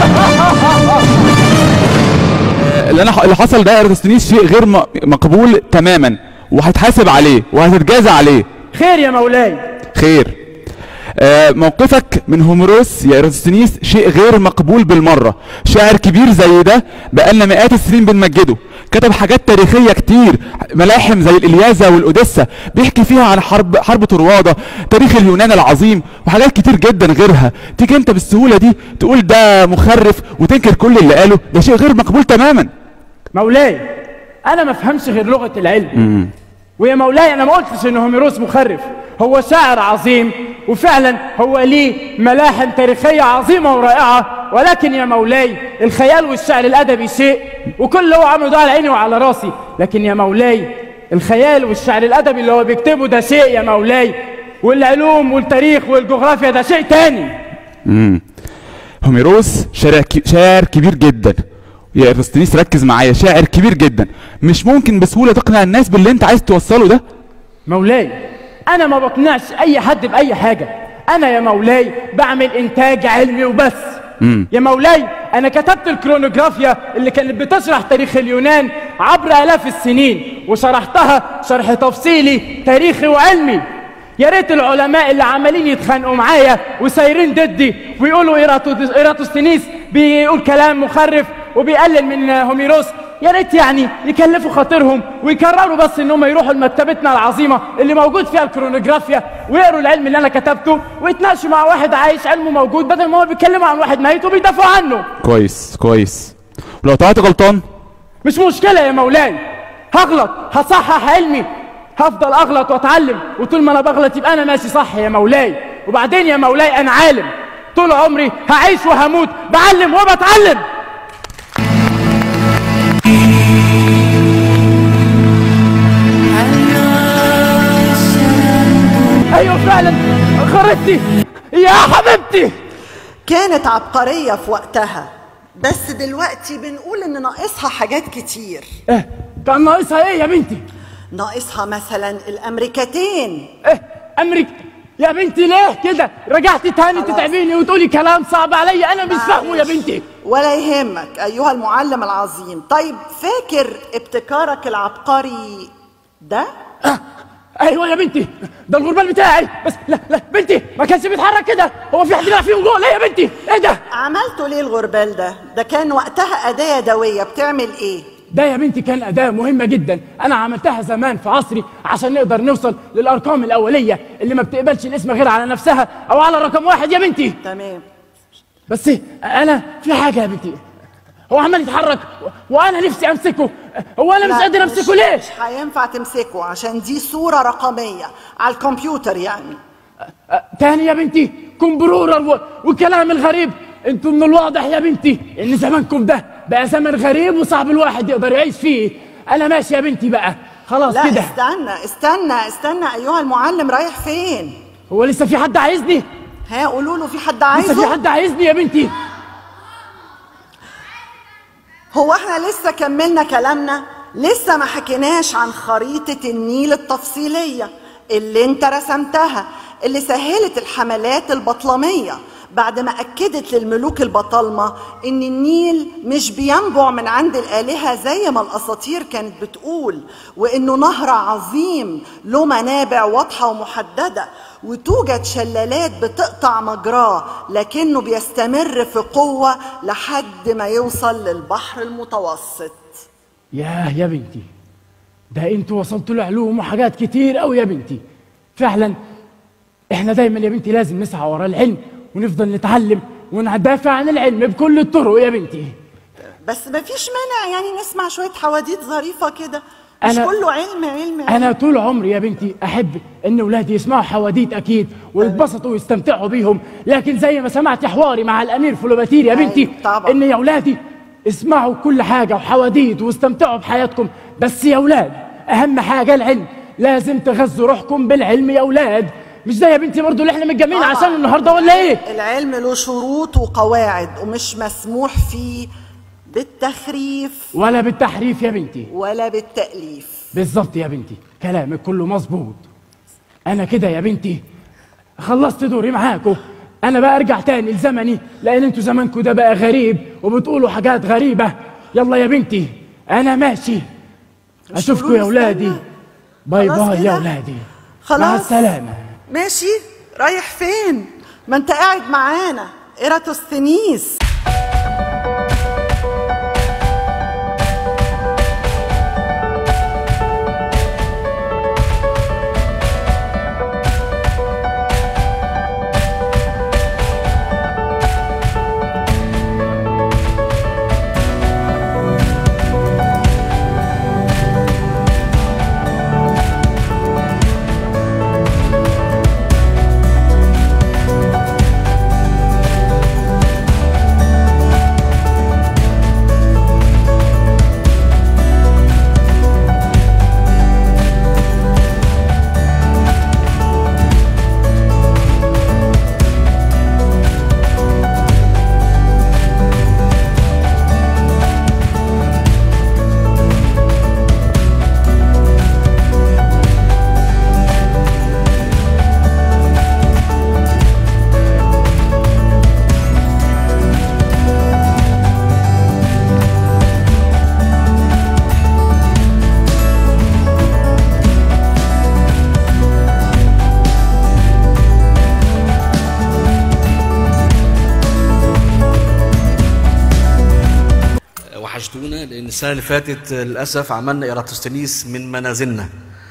Speaker 4: اللي انا اللي حصل ده يا ارسطنيس شيء غير م- مقبول تماما وهتحاسب عليه وهتتجازى عليه
Speaker 3: خير يا مولاي
Speaker 4: خير آه، موقفك من هوميروس يا ارسطنيس شيء غير مقبول بالمره شاعر كبير زي ده بقالنا مئات السنين بنمجده كتب حاجات تاريخيه كتير ملاحم زي الالياذه والاوديسا بيحكي فيها عن حرب حرب طروادة تاريخ اليونان العظيم وحاجات كتير جدا غيرها تيجي انت بالسهوله دي تقول ده مخرف وتنكر كل اللي قاله ده شيء غير مقبول تماما
Speaker 3: مولاي انا ما افهمش غير لغه العلم ويا مولاي انا ما قلتش ان هوميروس مخرف هو شاعر عظيم وفعلا هو ليه ملاحم تاريخيه عظيمه ورائعه ولكن يا مولاي الخيال والشعر الادبي شيء وكل اللي هو عمله ده على عيني وعلى راسي لكن يا مولاي الخيال والشعر الادبي اللي هو بيكتبه ده شيء يا مولاي والعلوم والتاريخ والجغرافيا ده شيء تاني
Speaker 4: هوميروس شاعر ك- شاعر كبير جدا يا ارسطنيس ركز معايا شاعر كبير جدا مش ممكن بسهوله تقنع الناس باللي انت عايز توصله ده
Speaker 3: مولاي انا ما بقنعش اي حد باي حاجه انا يا مولاي بعمل انتاج علمي وبس
Speaker 4: مم.
Speaker 3: يا مولاي انا كتبت الكرونوغرافيا اللي كانت بتشرح تاريخ اليونان عبر الاف السنين وشرحتها شرح تفصيلي تاريخي وعلمي يا ريت العلماء اللي عمالين يتخانقوا معايا وسايرين ضدي ويقولوا إيراتو- ايراتوستينيس بيقول كلام مخرف وبيقلل من هوميروس يا ريت يعني يكلفوا خاطرهم ويكرروا بس ان هم يروحوا لمكتبتنا العظيمه اللي موجود فيها الكرونوجرافيا ويقروا العلم اللي انا كتبته ويتناقشوا مع واحد عايش علمه موجود بدل ما هو بيتكلموا عن واحد ميت وبيدافعوا عنه
Speaker 4: كويس كويس ولو طلعت غلطان
Speaker 3: مش مشكله يا مولاي هغلط هصحح علمي هفضل اغلط واتعلم وطول ما انا بغلط يبقى انا ماشي صح يا مولاي وبعدين يا مولاي انا عالم طول عمري هعيش وهموت بعلم وبتعلم ايوه فعلا خرجتي يا حبيبتي
Speaker 2: كانت عبقرية في وقتها بس دلوقتي بنقول ان ناقصها حاجات كتير
Speaker 3: إيه كان ناقصها ايه يا بنتي
Speaker 2: ناقصها مثلا الامريكتين
Speaker 3: ايه امريكا يا بنتي ليه كده رجعتي تاني
Speaker 2: خلاص.
Speaker 3: تتعبيني وتقولي كلام صعب عليا انا مش فاهمه يا
Speaker 2: معلش.
Speaker 3: بنتي
Speaker 2: ولا يهمك ايها المعلم العظيم طيب فاكر ابتكارك العبقري ده
Speaker 3: آه. ايوه يا بنتي ده الغربال بتاعي بس لا لا بنتي ما كانش بيتحرك كده هو في حد بيلعب فيهم جوه ليه يا بنتي ايه ده
Speaker 2: عملته ليه الغربال ده ده كان وقتها اداة يدوية بتعمل ايه
Speaker 3: ده يا بنتي كان أداة مهمة جدا أنا عملتها زمان في عصري عشان نقدر نوصل للأرقام الأولية اللي ما بتقبلش الاسم غير على نفسها أو على رقم واحد يا بنتي
Speaker 2: تمام
Speaker 3: بس أنا في حاجة يا بنتي هو عمال يتحرك و- وأنا نفسي أمسكه هو أنا مش
Speaker 2: لا،
Speaker 3: قادر أمسكه ليه؟
Speaker 2: مش هينفع تمسكه عشان دي صورة رقمية على الكمبيوتر يعني
Speaker 3: أه، تاني يا بنتي كمبرورر و... والكلام الغريب انتوا من الواضح يا بنتي ان زمانكم ده بقى زمن غريب وصعب الواحد يقدر يعيش فيه انا ماشي يا بنتي بقى خلاص
Speaker 2: لا
Speaker 3: كده
Speaker 2: استنى استنى استنى ايها المعلم رايح فين
Speaker 3: هو لسه في حد عايزني
Speaker 2: ها قولوا له في حد
Speaker 3: لسه في
Speaker 2: عايزه
Speaker 3: حد عايزني يا بنتي
Speaker 2: هو احنا لسه كملنا كلامنا لسه ما حكيناش عن خريطة النيل التفصيلية اللي انت رسمتها اللي سهلت الحملات البطلمية بعد ما أكدت للملوك البطالمة إن النيل مش بينبع من عند الآلهة زي ما الأساطير كانت بتقول وإنه نهر عظيم له منابع واضحة ومحددة وتوجد شلالات بتقطع مجراه لكنه بيستمر في قوة لحد ما يوصل للبحر المتوسط
Speaker 3: ياه يا بنتي ده انتوا وصلتوا لعلوم وحاجات كتير قوي يا بنتي فعلا احنا دايما يا بنتي لازم نسعى ورا العلم ونفضل نتعلم وندافع عن العلم بكل الطرق يا بنتي
Speaker 2: بس مفيش مانع يعني نسمع شوية حواديت ظريفة كده مش
Speaker 3: أنا-
Speaker 2: كله علم علم, علم.
Speaker 3: انا طول عمري يا بنتي احب ان اولادي يسمعوا حواديت اكيد ويتبسطوا ويستمتعوا بيهم لكن زي ما سمعت حواري مع الامير فلوباتير يا بنتي
Speaker 2: أيوة، طبعا.
Speaker 3: ان يا اولادي اسمعوا كل حاجه وحواديت واستمتعوا بحياتكم بس يا اولاد اهم حاجه العلم لازم تغذوا روحكم بالعلم يا اولاد مش زي يا بنتي برضو اللي احنا متجمعين
Speaker 2: طبعا.
Speaker 3: عشان النهارده ولا ايه
Speaker 2: العلم له شروط وقواعد ومش مسموح فيه بالتخريف
Speaker 3: ولا بالتحريف يا بنتي
Speaker 2: ولا بالتأليف
Speaker 3: بالظبط يا بنتي كلامك كله مظبوط انا كده يا بنتي خلصت دوري معاكم انا بقى ارجع تاني لزمني لان انتوا زمانكم ده بقى غريب وبتقولوا حاجات غريبه يلا يا بنتي انا ماشي اشوفكم يا
Speaker 2: شروط
Speaker 3: اولادي
Speaker 2: استنى.
Speaker 3: باي
Speaker 2: خلاص
Speaker 3: باي
Speaker 2: كده؟
Speaker 3: يا اولادي
Speaker 2: خلاص
Speaker 3: مع السلامه
Speaker 2: ماشي رايح فين ما انت قاعد معانا إيراتوستينيس
Speaker 7: ان السنه اللي فاتت للاسف عملنا ايراتوستينيس من منازلنا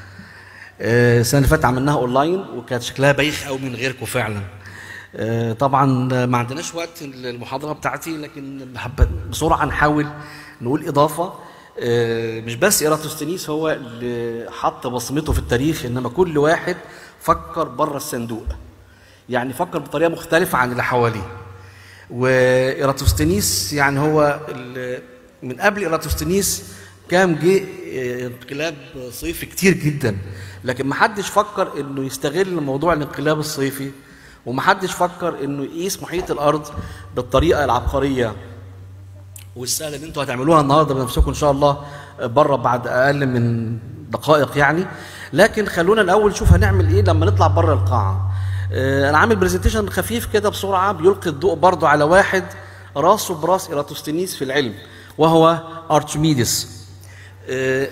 Speaker 7: آه، السنه اللي فاتت عملناها اونلاين وكانت شكلها بايخ قوي من غيركم فعلا آه، طبعا ما عندناش وقت المحاضره بتاعتي لكن حب- بسرعه نحاول نقول اضافه آه، مش بس ايراتوستينيس هو اللي حط بصمته في التاريخ انما كل واحد فكر بره الصندوق يعني فكر بطريقه مختلفه عن اللي حواليه وايراتوستينيس يعني هو ال- من قبل ايراتوستينيس كان جه آه، انقلاب صيفي كتير جدا لكن ما حدش فكر انه يستغل موضوع الانقلاب الصيفي وما حدش فكر انه يقيس محيط الارض بالطريقه العبقريه والسهله اللي انتوا هتعملوها النهارده بنفسكم ان شاء الله بره بعد اقل من دقائق يعني لكن خلونا الاول نشوف هنعمل ايه لما نطلع بره القاعه آه، انا عامل برزنتيشن خفيف كده بسرعه بيلقي الضوء برضه على واحد راسه براس ايراتوستينيس في العلم وهو ارشميدس آه،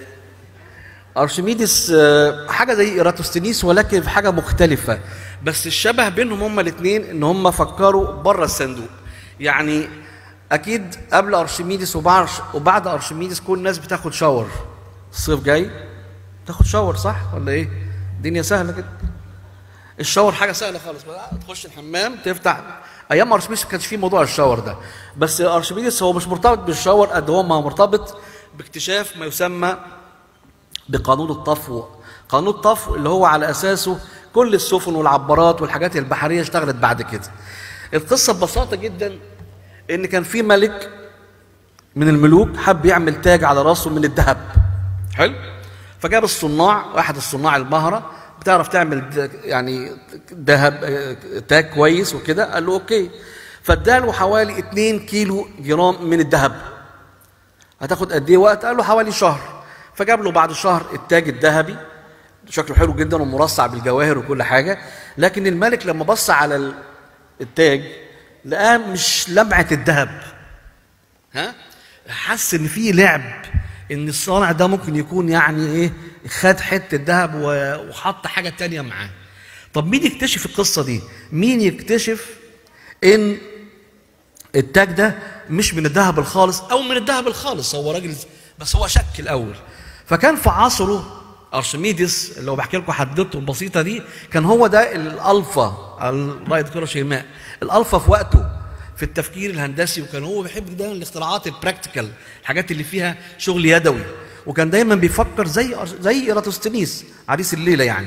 Speaker 7: ارشميدس آه، حاجه زي ايراتوستينيس ولكن في حاجه مختلفه بس الشبه بينهم هما الاثنين ان هما فكروا بره الصندوق يعني اكيد قبل ارشميدس وبعد وبعد ارشميدس كل الناس بتاخد شاور الصيف جاي تاخد شاور صح ولا ايه الدنيا سهله كده الشاور حاجه سهله خالص بقى تخش الحمام تفتح ايام ارشميدس ما كانش فيه موضوع الشاور ده بس ارشميدس هو مش مرتبط بالشاور قد هو ما هو مرتبط باكتشاف ما يسمى بقانون الطفو قانون الطفو اللي هو على اساسه كل السفن والعبارات والحاجات البحريه اشتغلت بعد كده القصه ببساطه جدا ان كان في ملك من الملوك حب يعمل تاج على راسه من الذهب حلو فجاب الصناع واحد الصناع المهره بتعرف تعمل د- يعني ذهب آه، تاج كويس وكده قال له اوكي فاداله حوالي 2 كيلو جرام من الذهب هتاخد قد ايه وقت قال له حوالي شهر فجاب له بعد شهر التاج الذهبي شكله حلو جدا ومرصع بالجواهر وكل حاجه لكن الملك لما بص على ال- التاج لقاه مش لمعه الذهب ها حس ان في لعب ان الصانع ده ممكن يكون يعني ايه خد حته ذهب و- وحط حاجه تانية معاه طب مين يكتشف القصه دي مين يكتشف ان التاج ده مش من الذهب الخالص او من الذهب الخالص هو راجل بس هو شك الاول فكان في عصره ارشميدس اللي هو بحكي لكم حدوته البسيطه دي كان هو ده الالفا الله يذكره شيماء الالفا في وقته في التفكير الهندسي وكان هو بيحب دايما الاختراعات البراكتيكال الحاجات اللي فيها شغل يدوي وكان دايما بيفكر زي زي ايراتوستينيس عريس الليله يعني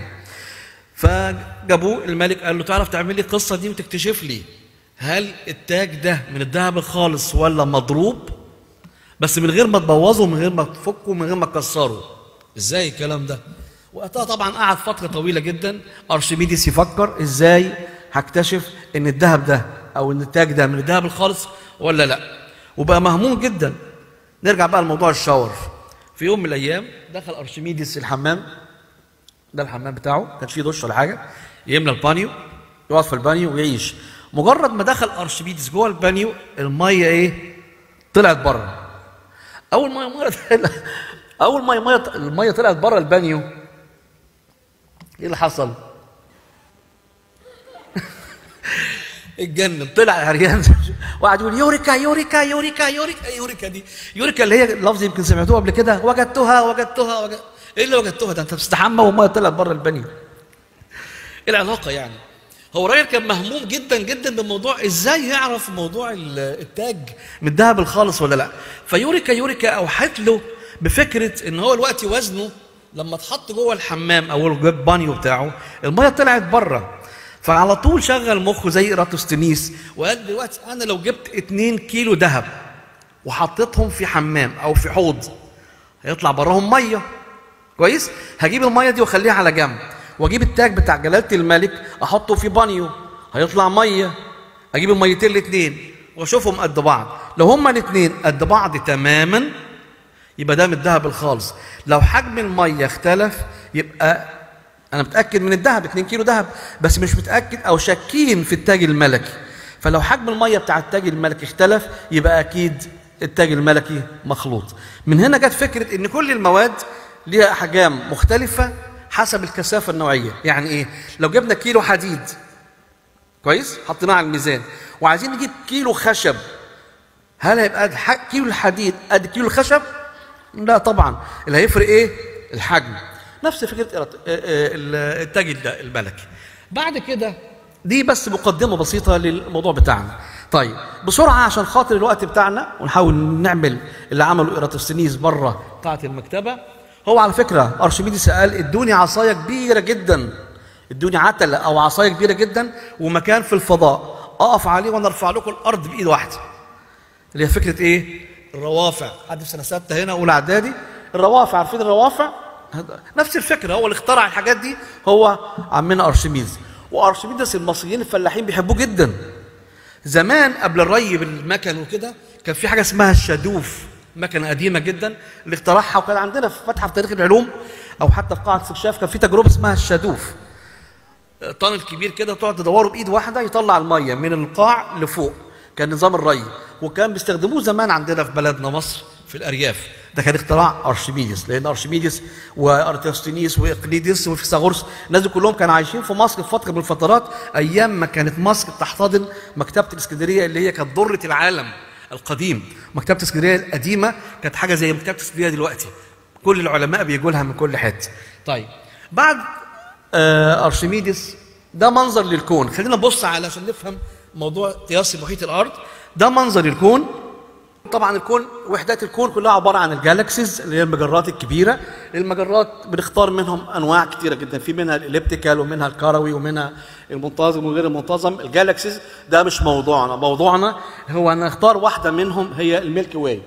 Speaker 7: فجابوه الملك قال له تعرف تعمل لي القصه دي وتكتشف لي هل التاج ده من الذهب الخالص ولا مضروب بس من غير ما تبوظه من غير ما تفكه من غير ما تكسره ازاي الكلام ده وقتها طبعا قعد فتره طويله جدا ارشميدس يفكر ازاي هكتشف ان الذهب ده او ان التاج ده من الذهب الخالص ولا لا وبقى مهموم جدا نرجع بقى لموضوع الشاور في يوم من الايام دخل ارشميدس الحمام ده الحمام بتاعه كانش فيه دش ولا حاجه يملى البانيو يقعد في البانيو ويعيش مجرد ما دخل ارشميدس جوه البانيو الميه ايه طلعت بره اول ما الميه طلع- اول ما الميه الميه طلعت بره البانيو ايه اللي حصل اتجنن طلع عريان وقعد يقول يوريكا يوريكا يوريكا يوريكا يوريكا دي يوريكا اللي هي لفظ يمكن سمعتوه قبل كده وجدتها وجدتها وجد... ايه اللي وجدتها ده انت بتستحمى والميه طلعت بره البانيو ايه العلاقه يعني هو راجل كان مهموم جدا جدا بموضوع ازاي يعرف موضوع ال- التاج من الذهب الخالص ولا لا فيوريكا يوريكا اوحت له بفكره ان هو الوقت وزنه لما اتحط جوه الحمام او البانيو بتاعه الميه طلعت بره فعلى طول شغل مخه زي ايراتوستينيس وقال دلوقتي انا لو جبت 2 كيلو ذهب وحطيتهم في حمام او في حوض هيطلع براهم ميه كويس هجيب الميه دي واخليها على جنب واجيب التاج بتاع جلاله الملك احطه في بانيو هيطلع ميه اجيب الميتين الاثنين واشوفهم قد بعض لو هما الاثنين قد بعض تماما يبقى ده من الذهب الخالص لو حجم الميه اختلف يبقى انا متاكد من الذهب 2 كيلو ذهب بس مش متاكد او شاكين في التاج الملكي فلو حجم الميه بتاع التاج الملكي اختلف يبقى اكيد التاج الملكي مخلوط من هنا جت فكره ان كل المواد ليها احجام مختلفه حسب الكثافه النوعيه يعني ايه لو جبنا كيلو حديد كويس حطيناه على الميزان وعايزين نجيب كيلو خشب هل هيبقى قد ح- كيلو الحديد قد كيلو الخشب لا طبعا اللي هيفرق ايه الحجم نفس فكره إرات- آه، آه، التاج الد- الملكي بعد كده دي بس مقدمه بسيطه للموضوع بتاعنا طيب بسرعه عشان خاطر الوقت بتاعنا ونحاول نعمل اللي عمله ايراتوستينيس بره قاعه المكتبه هو على فكره ارشميدس قال ادوني عصايه كبيره جدا ادوني عتله او عصايه كبيره جدا ومكان في الفضاء اقف عليه وانا ارفع لكم الارض بايد واحده اللي هي فكره ايه؟ الروافع حد في سنه سته هنا اولى اعدادي الروافع عارفين الروافع؟ هذا- نفس الفكره هو اللي اخترع الحاجات دي هو عمنا ارشميدس وارشميدس المصريين الفلاحين بيحبوه جدا زمان قبل الري بالمكن وكده كان في حاجه اسمها الشادوف مكنه قديمه جدا اللي اخترعها وكان عندنا في فتحه في تاريخ العلوم او حتى في قاعه استكشاف كان في تجربه اسمها الشادوف طنل كبير كده تقعد تدوره بايد واحده يطلع الميه من القاع لفوق كان نظام الري وكان بيستخدموه زمان عندنا في بلدنا مصر في الارياف ده كان اختراع ارشميدس لان ارشميدس وارتوستينيس واقليدس وفيثاغورس الناس دي كلهم كانوا عايشين في مصر في فتره من الفترات ايام ما كانت مصر تحتضن مكتبه الاسكندريه اللي هي كانت ضره العالم القديم مكتبه اسكندريه القديمه كانت حاجه زي مكتبه اسكندريه دلوقتي كل العلماء بيجوا لها من كل حته طيب بعد آه، ارشميدس ده منظر للكون خلينا نبص على عشان نفهم موضوع قياس محيط الارض ده منظر الكون طبعا الكون وحدات الكون كلها عباره عن الجالاكسيز اللي هي المجرات الكبيره المجرات بنختار منهم انواع كتيره جدا في منها الاليبتيكال ومنها الكروي ومنها المنتظم وغير المنتظم الجالاكسيز ده مش موضوعنا موضوعنا هو ان نختار واحده منهم هي الميلكي واي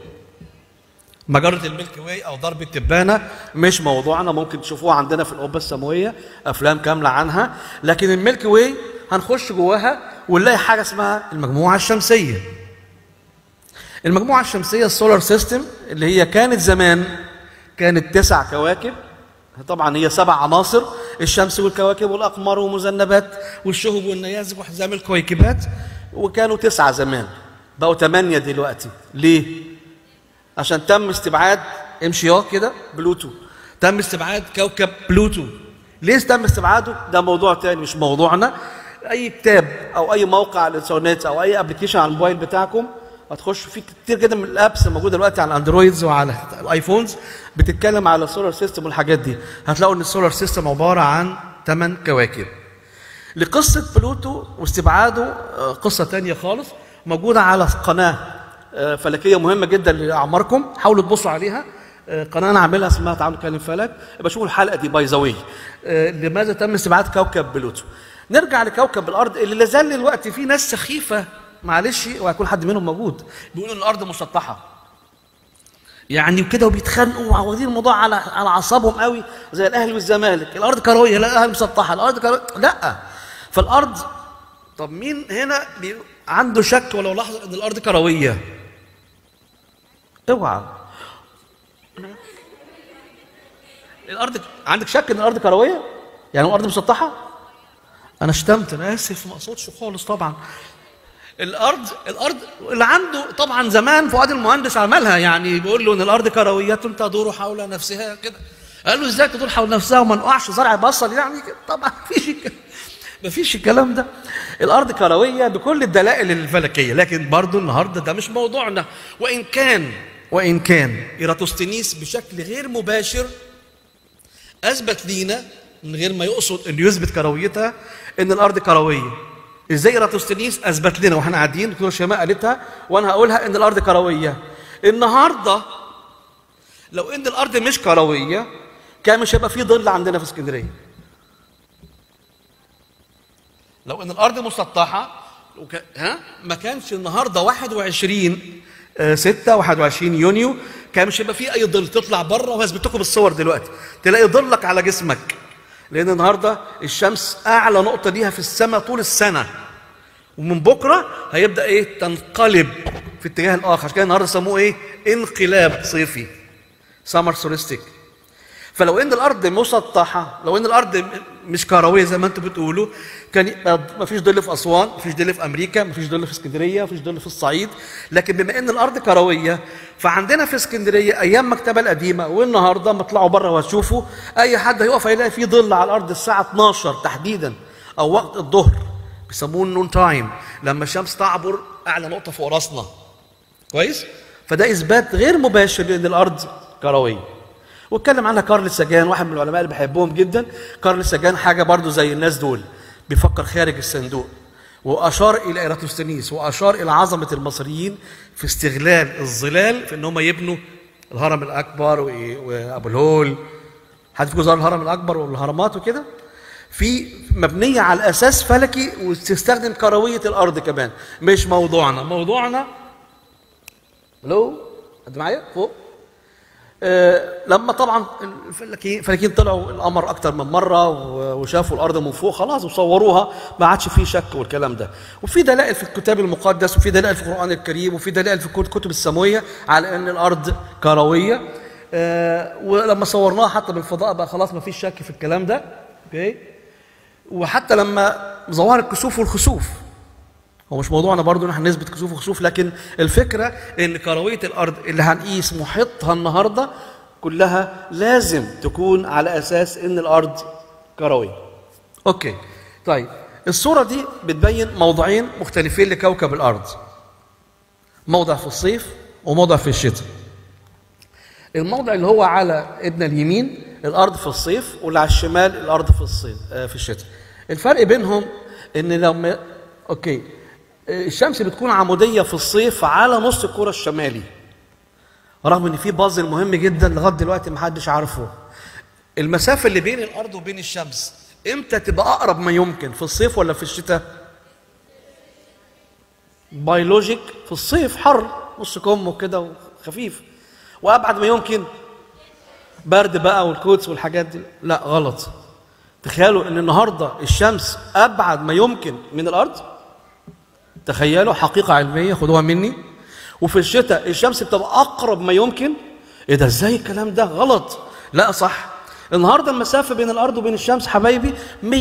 Speaker 7: مجرة الميلكي واي أو ضرب التبانة مش موضوعنا ممكن تشوفوها عندنا في القبة السماوية أفلام كاملة عنها لكن الميلكي واي هنخش جواها ونلاقي حاجة اسمها المجموعة الشمسية المجموعة الشمسية السولار سيستم اللي هي كانت زمان كانت تسع كواكب طبعا هي سبع عناصر الشمس والكواكب والأقمار ومذنبات والشهب والنيازك وحزام الكويكبات وكانوا تسعة زمان بقوا ثمانية دلوقتي ليه؟ عشان تم استبعاد امشي اه كده بلوتو تم استبعاد كوكب بلوتو ليه تم استبعاده ده موضوع تاني مش موضوعنا اي كتاب او اي موقع على الانترنت او اي ابلكيشن على الموبايل بتاعكم هتخشوا فيه كتير جدا من الابس موجوده دلوقتي على الاندرويدز وعلى الايفونز بتتكلم على السولار سيستم والحاجات دي هتلاقوا ان السولار سيستم عباره عن ثمان كواكب لقصة بلوتو واستبعاده آه، قصة تانية خالص موجودة على قناة آه، فلكية مهمة جدا لأعماركم حاولوا تبصوا عليها آه، قناة أنا عاملها اسمها تعالوا نتكلم فلك يبقى شوفوا الحلقة دي باي ذا واي لماذا تم استبعاد كوكب بلوتو نرجع لكوكب الأرض اللي لازال دلوقتي فيه ناس سخيفة معلش وهيكون حد منهم موجود بيقولوا إن الأرض مسطحة يعني وكده وبيتخانقوا واخدين الموضوع على على اعصابهم قوي زي الاهلي والزمالك الارض كرويه لا الاهلي مسطحه الارض كرويه لا فالارض طب مين هنا بي... عنده شك ولو لحظه ان الارض كرويه اوعى الارض عندك شك ان الارض كرويه يعني الارض مسطحه انا شتمت انا اسف ما اقصدش خالص طبعا الارض الارض اللي عنده طبعا زمان فؤاد المهندس عملها يعني بيقول له ان الارض كرويه تدور حول نفسها كده قال له ازاي تدور حول نفسها وما نقعش زرع بصل يعني كده. طبعا مفيش الك- مفيش الكلام ده الارض كرويه بكل الدلائل الفلكيه لكن برضو النهارده ده مش موضوعنا وان كان وان كان ايراتوستينيس بشكل غير مباشر اثبت لينا من غير ما يقصد انه يثبت كرويتها ان الارض كرويه ازاي ايراتوستينيس اثبت لنا واحنا قاعدين دكتور شيماء قالتها وانا هقولها ان الارض كرويه النهارده لو ان الارض مش كرويه كان مش هيبقى في ظل عندنا في اسكندريه لو ان الارض مسطحه وك... ها ما كانش النهارده 21 آه، 6 21 يونيو كان مش هيبقى فيه اي ظل تطلع بره وهثبت لكم الصور دلوقتي تلاقي ظلك على جسمك لان النهارده الشمس اعلى نقطه ليها في السماء طول السنه ومن بكره هيبدا ايه تنقلب في اتجاه الاخر عشان كده النهارده سموه ايه انقلاب صيفي سمر سولستيك فلو ان الارض مسطحه لو ان الارض م- مش كرويه زي ما انتم بتقولوا كان يبقى ما فيش ظل في اسوان ما فيش ظل في امريكا ما فيش ظل في اسكندريه ما فيش ظل في الصعيد لكن بما ان الارض كرويه فعندنا في اسكندريه ايام المكتبه القديمه والنهارده ما تطلعوا بره وهتشوفوا اي حد هيقف هيلاقي في ظل على الارض الساعه 12 تحديدا او وقت الظهر بيسموه النون تايم لما الشمس تعبر اعلى نقطه فوق راسنا كويس فده اثبات غير مباشر لان الارض كرويه واتكلم عنها كارل ساجان واحد من العلماء اللي بحبهم جدا كارل ساجان حاجه برضو زي الناس دول بيفكر خارج الصندوق واشار الى ايراتوستينيس واشار الى عظمه المصريين في استغلال الظلال في ان هم يبنوا الهرم الاكبر و- وابو الهول حد فيكم زار الهرم الاكبر والهرمات وكده في مبنيه على اساس فلكي وتستخدم كرويه الارض كمان مش موضوعنا موضوعنا لو قد معايا فوق آه، لما طبعا الفلاكين الفلاكين طلعوا القمر اكتر من مره و- وشافوا الارض من فوق خلاص وصوروها ما عادش فيه شك والكلام ده وفي دلائل في الكتاب المقدس وفي دلائل في القران الكريم وفي دلائل في الكتب السماويه على ان الارض كرويه آه، ولما صورناها حتى بالفضاء بقى خلاص ما فيش شك في الكلام ده اوكي وحتى لما ظواهر الكسوف والخسوف هو مش موضوعنا برضو ان احنا نثبت كسوف وخسوف لكن الفكره ان كرويه الارض اللي هنقيس محيطها النهارده كلها لازم تكون على اساس ان الارض كرويه. اوكي طيب الصوره دي بتبين موضعين مختلفين لكوكب الارض. موضع في الصيف وموضع في الشتاء. الموضع اللي هو على ايدنا اليمين الارض في الصيف واللي على الشمال الارض في الصيف آه، في الشتاء الفرق بينهم ان لما اوكي آه، الشمس بتكون عموديه في الصيف على نص الكره الشمالي رغم ان في بازل مهم جدا لغايه دلوقتي محدش عارفه المسافه اللي بين الارض وبين الشمس امتى تبقى اقرب ما يمكن في الصيف ولا في الشتاء بيولوجيك في الصيف حر نص كم وكده وخفيف وابعد ما يمكن برد بقى والكوتس والحاجات دي لا غلط تخيلوا ان النهارده الشمس ابعد ما يمكن من الارض تخيلوا حقيقه علميه خدوها مني وفي الشتاء الشمس بتبقى اقرب ما يمكن ايه ده ازاي الكلام ده غلط لا صح النهارده المسافه بين الارض وبين الشمس حبايبي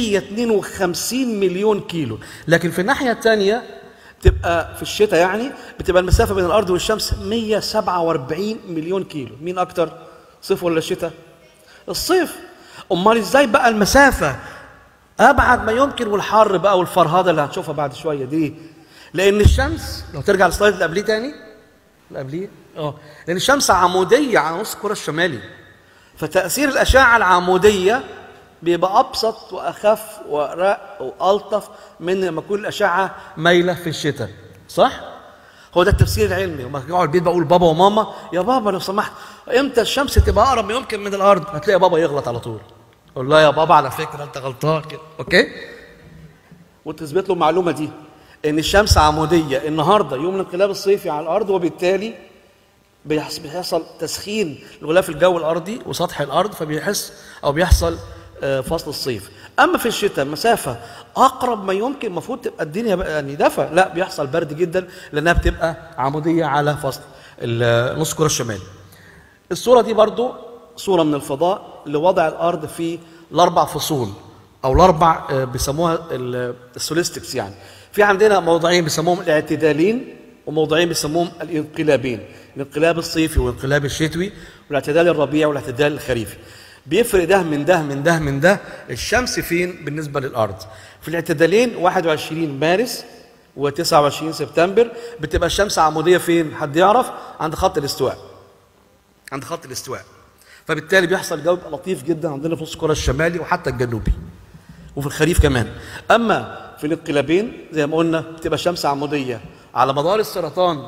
Speaker 7: 152 مليون كيلو لكن في الناحيه الثانيه تبقى في الشتاء يعني بتبقى المسافه بين الارض والشمس 147 مليون كيلو مين اكتر صيف ولا الشتاء الصيف امال ازاي بقى المسافه ابعد ما يمكن والحر بقى والفرهده اللي هنشوفها بعد شويه دي لان الشمس لو ترجع للسلايد اللي قبليه تاني اللي قبليه اه لان الشمس عموديه على نص الكره الشمالي فتاثير الاشعه العموديه بيبقى ابسط واخف وارق والطف من لما تكون الاشعه مايله في الشتاء صح هو ده التفسير العلمي لما اقعد البيت بقول بابا وماما يا بابا لو سمحت امتى الشمس تبقى اقرب ما يمكن من الارض هتلاقي بابا يغلط على طول قول له يا بابا على فكره انت غلطان كده اوكي وتثبت له المعلومه دي ان الشمس عموديه النهارده يوم الانقلاب الصيفي على الارض وبالتالي بيحص- بيحصل تسخين لغلاف الجو الارضي وسطح الارض فبيحس او بيحصل آه، فصل الصيف اما في الشتاء مسافه اقرب ما يمكن المفروض تبقى الدنيا بقى يعني دفى لا بيحصل برد جدا لانها بتبقى عموديه على فصل ال- نص الكره الشمالي الصوره دي برضو صوره من الفضاء لوضع الارض في الاربع فصول او الاربع آه، بيسموها ال- السوليستكس يعني في عندنا موضعين بيسموهم الاعتدالين وموضعين بيسموهم الانقلابين الانقلاب الصيفي والانقلاب الشتوي والاعتدال الربيعي والاعتدال الخريفي بيفرق ده من ده من ده من ده الشمس فين بالنسبه للارض في الاعتدالين 21 مارس و29 سبتمبر بتبقى الشمس عموديه فين حد يعرف عند خط الاستواء عند خط الاستواء فبالتالي بيحصل جو بيبقى لطيف جدا عندنا في نص الكره الشمالي وحتى الجنوبي وفي الخريف كمان اما في الانقلابين زي ما قلنا بتبقى الشمس عموديه على مدار السرطان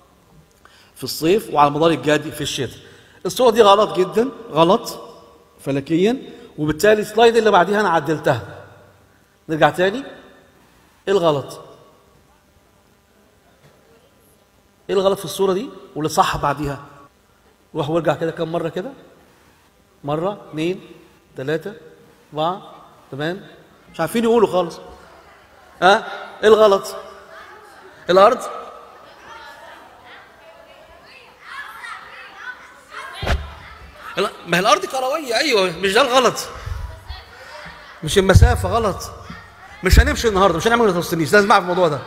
Speaker 7: في الصيف وعلى مدار الجدي في الشتاء الصوره دي غلط جدا غلط فلكيا وبالتالي السلايد اللي بعديها انا عدلتها نرجع تاني ايه الغلط ايه الغلط في الصوره دي واللي صح بعديها روح وارجع كده كم مره كده مره اثنين ثلاثه اربعه تمام مش عارفين يقولوا خالص ها أه؟ ايه الغلط الارض لا، ما هي الارض كرويه ايوه مش ده الغلط مش المسافه غلط مش هنمشي النهارده مش هنعمل تفصيليش لازم اعرف الموضوع ده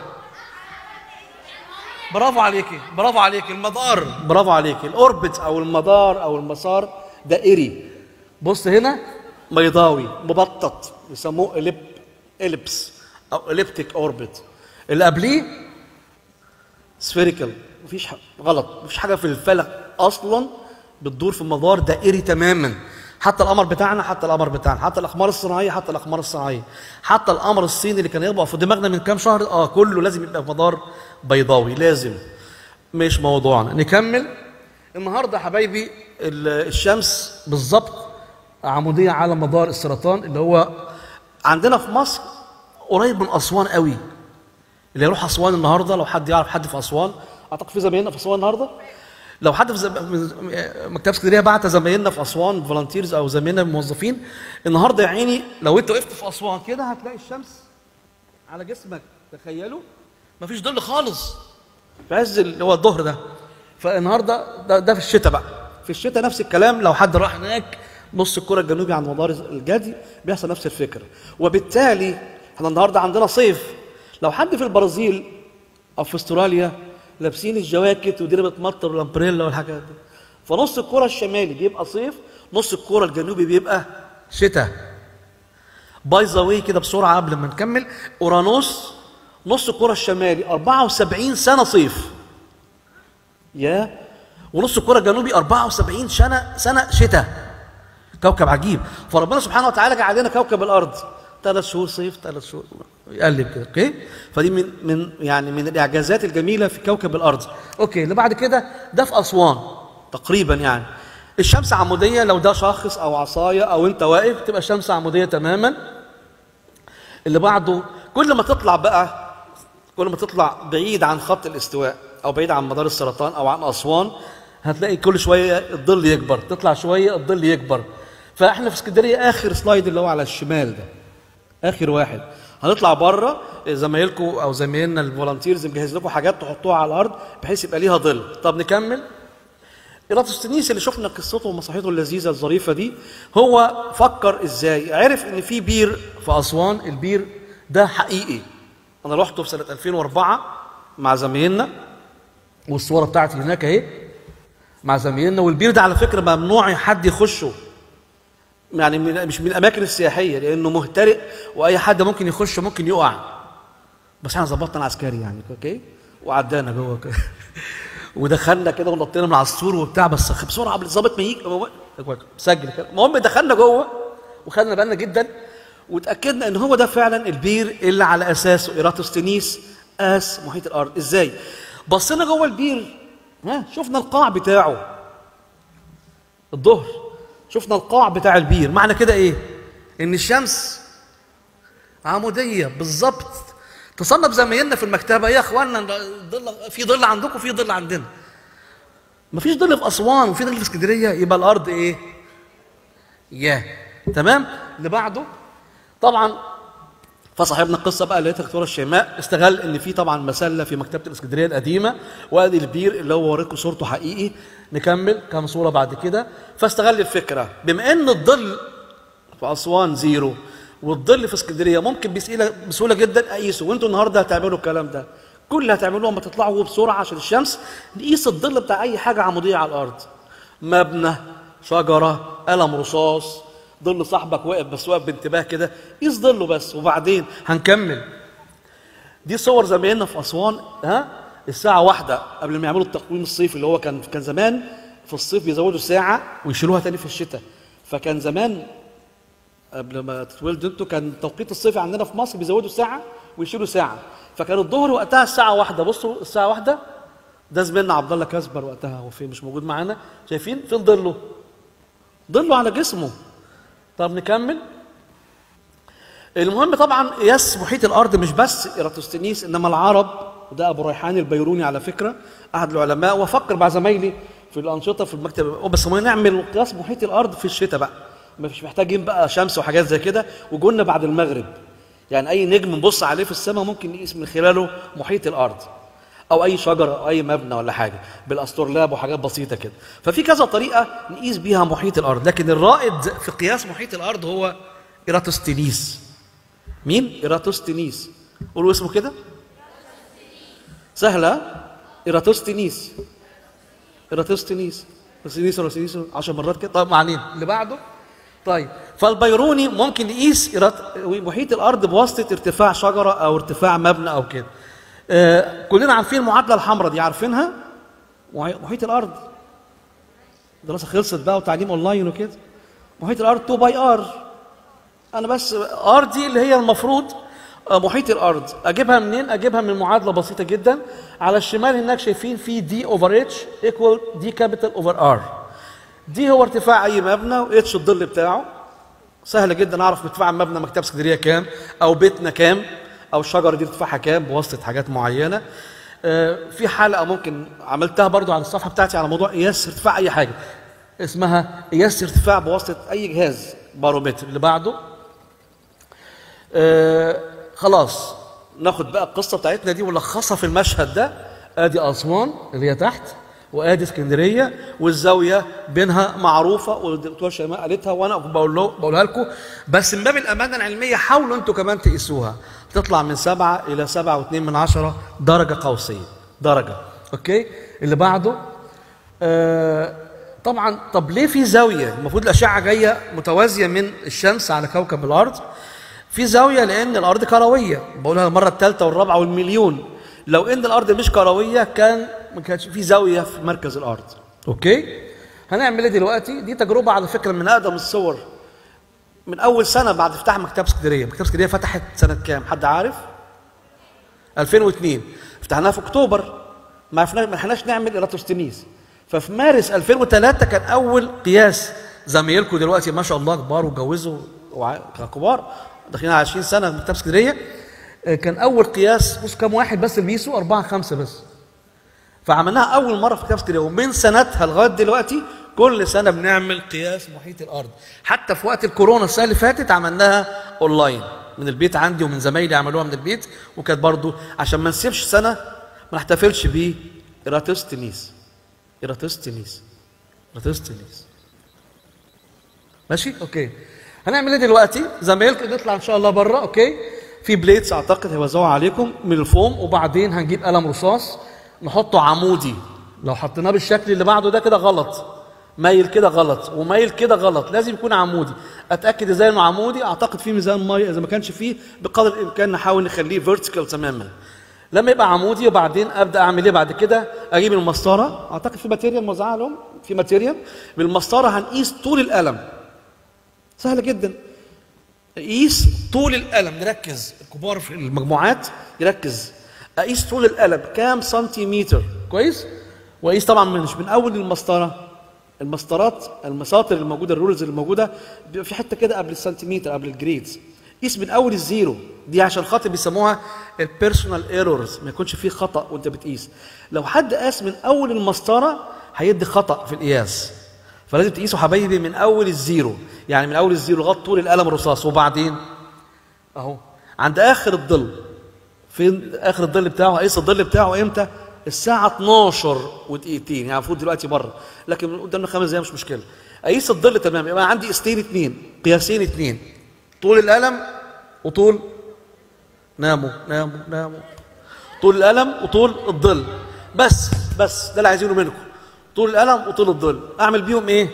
Speaker 7: برافو عليكي برافو عليكي المدار برافو عليكي الاوربت او المدار او المسار دائري بص هنا بيضاوي مبطط بيسموه اليب اليبس او اليبتيك اوربت اللي قبليه سفيريكال مفيش ح- غلط مفيش حاجه في الفلك اصلا بتدور في مدار دائري تماما حتى القمر بتاعنا حتى القمر بتاعنا حتى الاقمار الصناعيه حتى الاقمار الصناعيه حتى القمر الصيني اللي كان يطبع في دماغنا من كام شهر اه كله لازم يبقى في مدار بيضاوي لازم مش موضوعنا نكمل النهارده يا حبايبي ال- الشمس بالظبط عموديه على مدار السرطان اللي هو عندنا في مصر قريب من اسوان قوي اللي يروح اسوان النهارده لو حد يعرف حد في اسوان اعتقد في زمايلنا في اسوان النهارده لو حد في زم... من- مكتبه اسكندريه بعت زمايلنا في اسوان فولنتيرز او زمايلنا الموظفين النهارده يا عيني لو انت وقفت في اسوان كده هتلاقي الشمس على جسمك تخيلوا مفيش ظل خالص في عز اللي هو الظهر ده فالنهارده ده, ده في الشتاء بقى في الشتاء نفس الكلام لو حد راح هناك نص الكره الجنوبي عند مدار الجدي بيحصل نفس الفكره وبالتالي احنا النهارده عندنا صيف لو حد في البرازيل او في استراليا لابسين الجواكت ودي بتمطر والامبريلا والحاجات دي فنص الكره الشمالي بيبقى صيف نص الكره الجنوبي بيبقى شتاء باي ذا واي كده بسرعه قبل ما نكمل اورانوس نص الكره الشمالي 74 سنه صيف يا ونص الكره الجنوبي 74 سنه سنه شتاء كوكب عجيب فربنا سبحانه وتعالى جعل لنا كوكب الارض ثلاث شهور صيف ثلاث شهور يقلب كده اوكي فدي من من يعني من الاعجازات الجميله في كوكب الارض اوكي اللي بعد كده ده في اسوان تقريبا يعني الشمس عموديه لو ده شخص او عصايه او انت واقف تبقى الشمس عموديه تماما اللي بعده كل ما تطلع بقى كل ما تطلع بعيد عن خط الاستواء او بعيد عن مدار السرطان او عن اسوان هتلاقي كل شويه الظل يكبر تطلع شويه الظل يكبر فاحنا في اسكندريه اخر سلايد اللي هو على الشمال ده اخر واحد هنطلع بره زمايلكم او زمايلنا الفولنتيرز مجهز لكم حاجات تحطوها على الارض بحيث يبقى ليها ظل طب نكمل ايراتوستينيس اللي شفنا قصته ومسرحيته اللذيذه الظريفه دي هو فكر ازاي عرف ان في بير في اسوان البير ده حقيقي انا رحته في سنه 2004 مع زمايلنا والصوره بتاعتي هناك اهي مع زمايلنا والبير ده على فكره ممنوع حد يخشه يعني من مش من الاماكن السياحيه لانه مهترئ واي حد ممكن يخش ممكن يقع بس احنا ظبطنا العسكري يعني اوكي وعدانا جوه كده ودخلنا كده ونطينا من على السور وبتاع بس بسرعه قبل الظابط ما يجي سجل كده المهم دخلنا جوه وخدنا بالنا جدا وتاكدنا ان هو ده فعلا البير اللي على اساسه ايراتوستينيس قاس محيط الارض ازاي بصينا جوه البير ها شفنا القاع بتاعه الظهر شفنا القاع بتاع البير معنى كده ايه ان الشمس عموديه بالظبط تصنف زمايلنا في المكتبه يا اخوانا ضل في ظل عندكم في ظل عندنا مفيش ظل في اسوان وفي ظل في اسكندريه يبقى الارض ايه يا تمام اللي بعده طبعا فصاحبنا القصه بقى اللي هي الدكتوره الشيماء استغل ان في طبعا مسله في مكتبه الاسكندريه القديمه وادي البير اللي هو وريكم صورته حقيقي نكمل كام صوره بعد كده فاستغل الفكره بما ان الظل في اسوان زيرو والظل في اسكندريه ممكن بسهوله بسهوله جدا اقيسه وانتوا النهارده هتعملوا الكلام ده كل اللي هتعملوه لما تطلعوا بسرعه عشان الشمس نقيس الظل بتاع اي حاجه عموديه على الارض مبنى شجره قلم رصاص ظل صاحبك واقف بس واقف بانتباه كده قيس ظله بس وبعدين هنكمل دي صور زمايلنا في اسوان ها الساعه واحدة قبل ما يعملوا التقويم الصيفي اللي هو كان كان زمان في الصيف بيزودوا ساعه ويشيلوها تاني في الشتاء فكان زمان قبل ما تتولدوا انتوا كان توقيت الصيفي عندنا في مصر بيزودوا ساعه ويشيلوا ساعه فكان الظهر وقتها الساعه واحدة بصوا الساعه واحدة ده زميلنا عبد الله كاسبر وقتها هو فين مش موجود معانا شايفين فين ظله ظله على جسمه طب نكمل المهم طبعا قياس محيط الارض مش بس ايراتوستينيس انما العرب وده ابو ريحان البيروني على فكره احد العلماء وافكر مع زمايلي في الانشطه في المكتب بس ما نعمل قياس محيط الارض في الشتاء بقى مش محتاجين بقى شمس وحاجات زي كده وجولنا بعد المغرب يعني اي نجم نبص عليه في السماء ممكن نقيس من خلاله محيط الارض او اي شجره او اي مبنى ولا حاجه بالاسترلاب وحاجات بسيطه كده ففي كذا طريقه نقيس بيها محيط الارض لكن الرائد في قياس محيط الارض هو ايراتوستينيس مين ايراتوستينيس قولوا اسمه كده سهله ايراتوستينيس ايراتوستينيس ايراتوستينيس ايراتوستينيس 10 مرات كده طيب ما علينا اللي بعده طيب فالبيروني ممكن يقيس إيرات- محيط الارض بواسطه ارتفاع شجره او ارتفاع مبنى او كده آه، كلنا عارفين المعادله الحمراء دي عارفينها محي- محيط الارض دراسه خلصت بقى وتعليم اونلاين وكده محيط الارض 2 باي ار انا بس ار دي اللي هي المفروض آه، محيط الارض اجيبها منين اجيبها من معادله بسيطه جدا على الشمال هناك شايفين في دي اوفر اتش ايكوال دي كابيتال اوفر ار دي هو ارتفاع اي مبنى واتش الظل بتاعه سهل جدا اعرف ارتفاع مبنى مكتبه اسكندريه كام او بيتنا كام او الشجره دي ارتفاعها كام بواسطه حاجات معينه آه، في حلقه ممكن عملتها برضو على الصفحه بتاعتي على موضوع قياس ارتفاع اي حاجه اسمها قياس ارتفاع بواسطه اي جهاز بارومتر اللي بعده آه خلاص ناخد بقى القصه بتاعتنا دي ونلخصها في المشهد ده ادي اسوان اللي هي تحت وادي اسكندريه والزاويه بينها معروفه والدكتور شيماء قالتها وانا بقول له بقولها لكم بس من باب الامانه العلميه حاولوا انتوا كمان تقيسوها تطلع من سبعة إلى سبعة واثنين من عشرة درجة قوسية درجة أوكي اللي بعده آه طبعا طب ليه في زاوية المفروض الأشعة جاية متوازية من الشمس على كوكب الأرض في زاوية لأن الأرض كروية بقولها المرة الثالثة والرابعة والمليون لو إن الأرض مش كروية كان ما كانش في زاوية في مركز الأرض أوكي هنعمل إيه دلوقتي دي تجربة على فكرة من أقدم الصور من أول سنة بعد افتتاح مكتبة اسكندرية مكتبة اسكندرية فتحت سنة كام حد عارف 2002 فتحناها في أكتوبر ما عرفنا ما لحقناش نعمل ايراتوستينيز ففي مارس 2003 كان أول قياس زمايلكم دلوقتي ما شاء الله كبار واتجوزوا وع- كبار داخلين على 20 سنه في مكتبه اسكندريه آه، كان اول قياس بص كام واحد بس اللي بيقيسوا اربعه خمسه بس فعملناها اول مره في مكتبه اسكندريه ومن سنتها لغايه دلوقتي كل سنه بنعمل قياس محيط الارض حتى في وقت الكورونا السنه اللي فاتت عملناها اونلاين من البيت عندي ومن زمايلي عملوها من البيت وكانت برضو عشان ما نسيبش سنه ما نحتفلش بيه ايراتوستينيس ايراتوستينيس ايراتوستينيس ماشي اوكي هنعمل ايه دلوقتي زمايلكم نطلع ان شاء الله بره اوكي في بليتس اعتقد هيوزعوها عليكم من الفوم وبعدين هنجيب قلم رصاص نحطه عمودي لو حطيناه بالشكل اللي بعده ده كده غلط مايل كده غلط ومايل كده غلط لازم يكون عمودي اتاكد ازاي انه عمودي اعتقد في ميزان ميه اذا ما كانش فيه بقدر الامكان نحاول نخليه فيرتيكال تماما لما يبقى عمودي وبعدين ابدا اعمل ايه بعد كده اجيب المسطره اعتقد في ماتيريال موزعه لهم في ماتيريال بالمسطره هنقيس طول القلم سهله جدا اقيس طول القلم نركز الكبار في المجموعات يركز اقيس طول القلم كام سنتيمتر كويس واقيس طبعا من- مش من اول المسطره المسطرات المساطر الموجوده الرولز الموجوده بيبقى في حته كده قبل السنتيمتر قبل الجريدز قيس من اول الزيرو دي عشان خاطر بيسموها البيرسونال ايرورز ما يكونش فيه خطا وانت بتقيس لو حد قاس من اول المسطره هيدي خطا في القياس فلازم تقيسوا حبايبي من اول الزيرو يعني من اول الزيرو لغايه طول القلم الرصاص وبعدين اهو عند اخر الظل فين اخر الظل بتاعه هيقيس الظل بتاعه امتى الساعة 12 ودقيقتين يعني المفروض دلوقتي بره لكن قدامنا خمس دقايق مش مشكلة اقيس الظل تمام يبقى عندي قيستين اتنين قياسين اتنين طول القلم وطول ناموا ناموا ناموا طول القلم وطول الظل بس بس ده اللي عايزينه منكم طول القلم وطول الظل اعمل بيهم ايه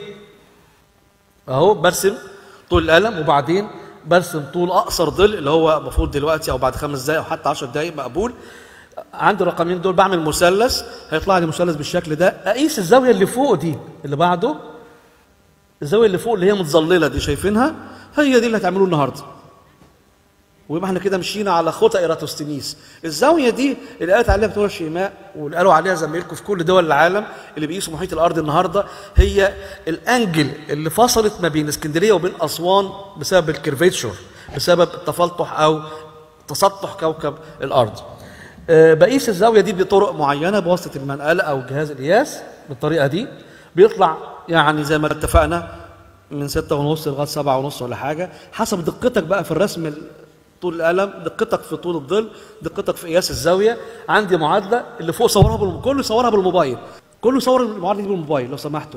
Speaker 7: اهو برسم طول القلم وبعدين برسم طول اقصر ظل اللي هو المفروض دلوقتي او بعد خمس دقائق او حتى 10 دقائق مقبول عندي الرقمين دول بعمل مثلث هيطلع لي مثلث بالشكل ده اقيس الزاويه اللي فوق دي اللي بعده الزاويه اللي فوق اللي هي متظلله دي شايفينها هي دي اللي هتعملوه النهارده ويبقى احنا كده مشينا على خطى ايراتوستينيس الزاويه دي اللي قالت عليها بتوع الشيماء واللي قالوا عليها زمايلكم في كل دول العالم اللي بيقيسوا محيط الارض النهارده هي الانجل اللي فصلت ما بين اسكندريه وبين اسوان بسبب الكيرفيتشر بسبب التفلطح او تسطح كوكب الارض آه، بقيس الزاويه دي بطرق معينه بواسطه المنقله او جهاز القياس بالطريقه دي بيطلع يعني زي ما اتفقنا من ستة ونص لغاية سبعة ونص ولا حاجة حسب دقتك بقى في الرسم ال- طول القلم دقتك في طول الظل دقتك في قياس الزاوية عندي معادلة اللي فوق صورها بالم... كله صورها بالموبايل كله صور المعادلة دي بالموبايل لو سمحتوا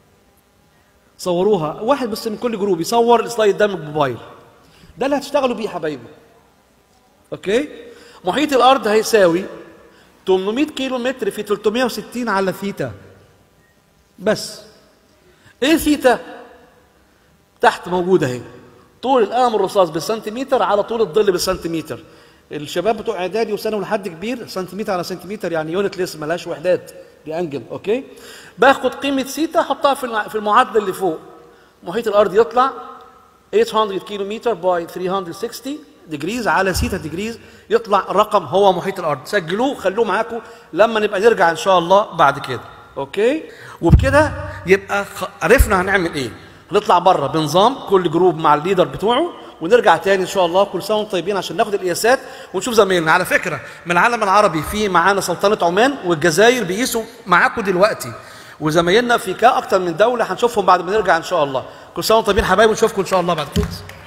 Speaker 7: صوروها واحد بس من كل جروب يصور السلايد ده من الموبايل ده اللي هتشتغلوا بيه يا حبايبي اوكي محيط الارض هيساوي 800 كيلو متر في 360 على ثيتا بس ايه ثيتا تحت موجوده اهي طول القلم الرصاص بالسنتيمتر على طول الظل بالسنتيمتر الشباب بتوع اعدادي وثانوي لحد كبير سنتيمتر على سنتيمتر يعني يونت لسه ملهاش وحدات دي انجل اوكي باخد قيمه سيتا احطها في الع- في المعادله اللي فوق محيط الارض يطلع 800 كيلو متر باي 360 ديجريز على سيتا ديجريز يطلع رقم هو محيط الارض سجلوه خلوه معاكم لما نبقى نرجع ان شاء الله بعد كده اوكي وبكده يبقى خ- عرفنا هنعمل ايه هنطلع بره بنظام كل جروب مع الليدر بتوعه ونرجع تاني ان شاء الله كل سنه وانتم طيبين عشان ناخد القياسات ونشوف زمايلنا على فكره من العالم العربي في معانا سلطنه عمان والجزائر بيقيسوا معاكم دلوقتي وزمايلنا في كا اكتر من دوله هنشوفهم بعد ما نرجع ان شاء الله كل سنه وانتم طيبين حبايبي ونشوفكم ان شاء الله بعد كده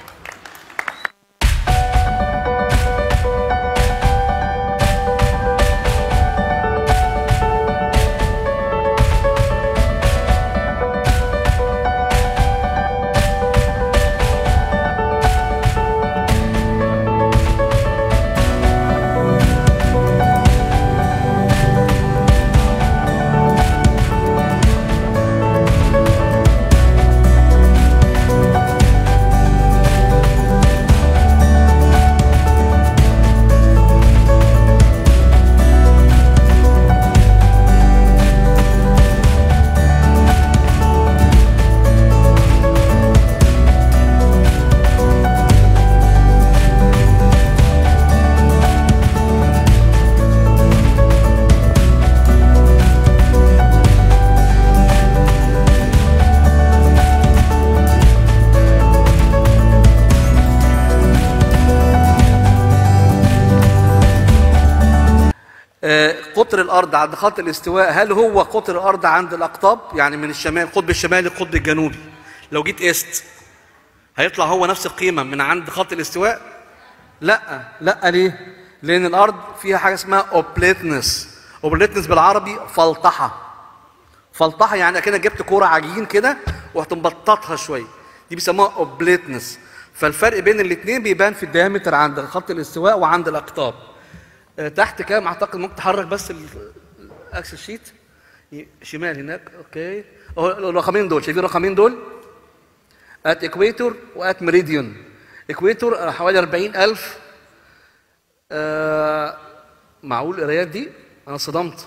Speaker 7: آه، قطر الارض عند خط الاستواء هل هو قطر الارض عند الاقطاب يعني من الشمال القطب الشمالي القطب الجنوبي لو جيت قست هيطلع هو نفس القيمه من عند خط الاستواء لا لا ليه لان الارض فيها حاجه اسمها اوبليتنس اوبليتنس بالعربي فلطحه فلطحه يعني اكنك جبت كوره عجين كده وهتنبططها شويه دي بيسموها اوبليتنس فالفرق بين الاثنين بيبان في الديامتر عند خط الاستواء وعند الاقطاب آه، تحت كام اعتقد ممكن تحرك بس ال- الاكسل شيت ي- شمال هناك اوكي اهو الرقمين دول شايفين الرقمين دول ات اكويتور وات ميريديون اكويتور حوالي 40000 آه معقول القرايات دي انا صدمت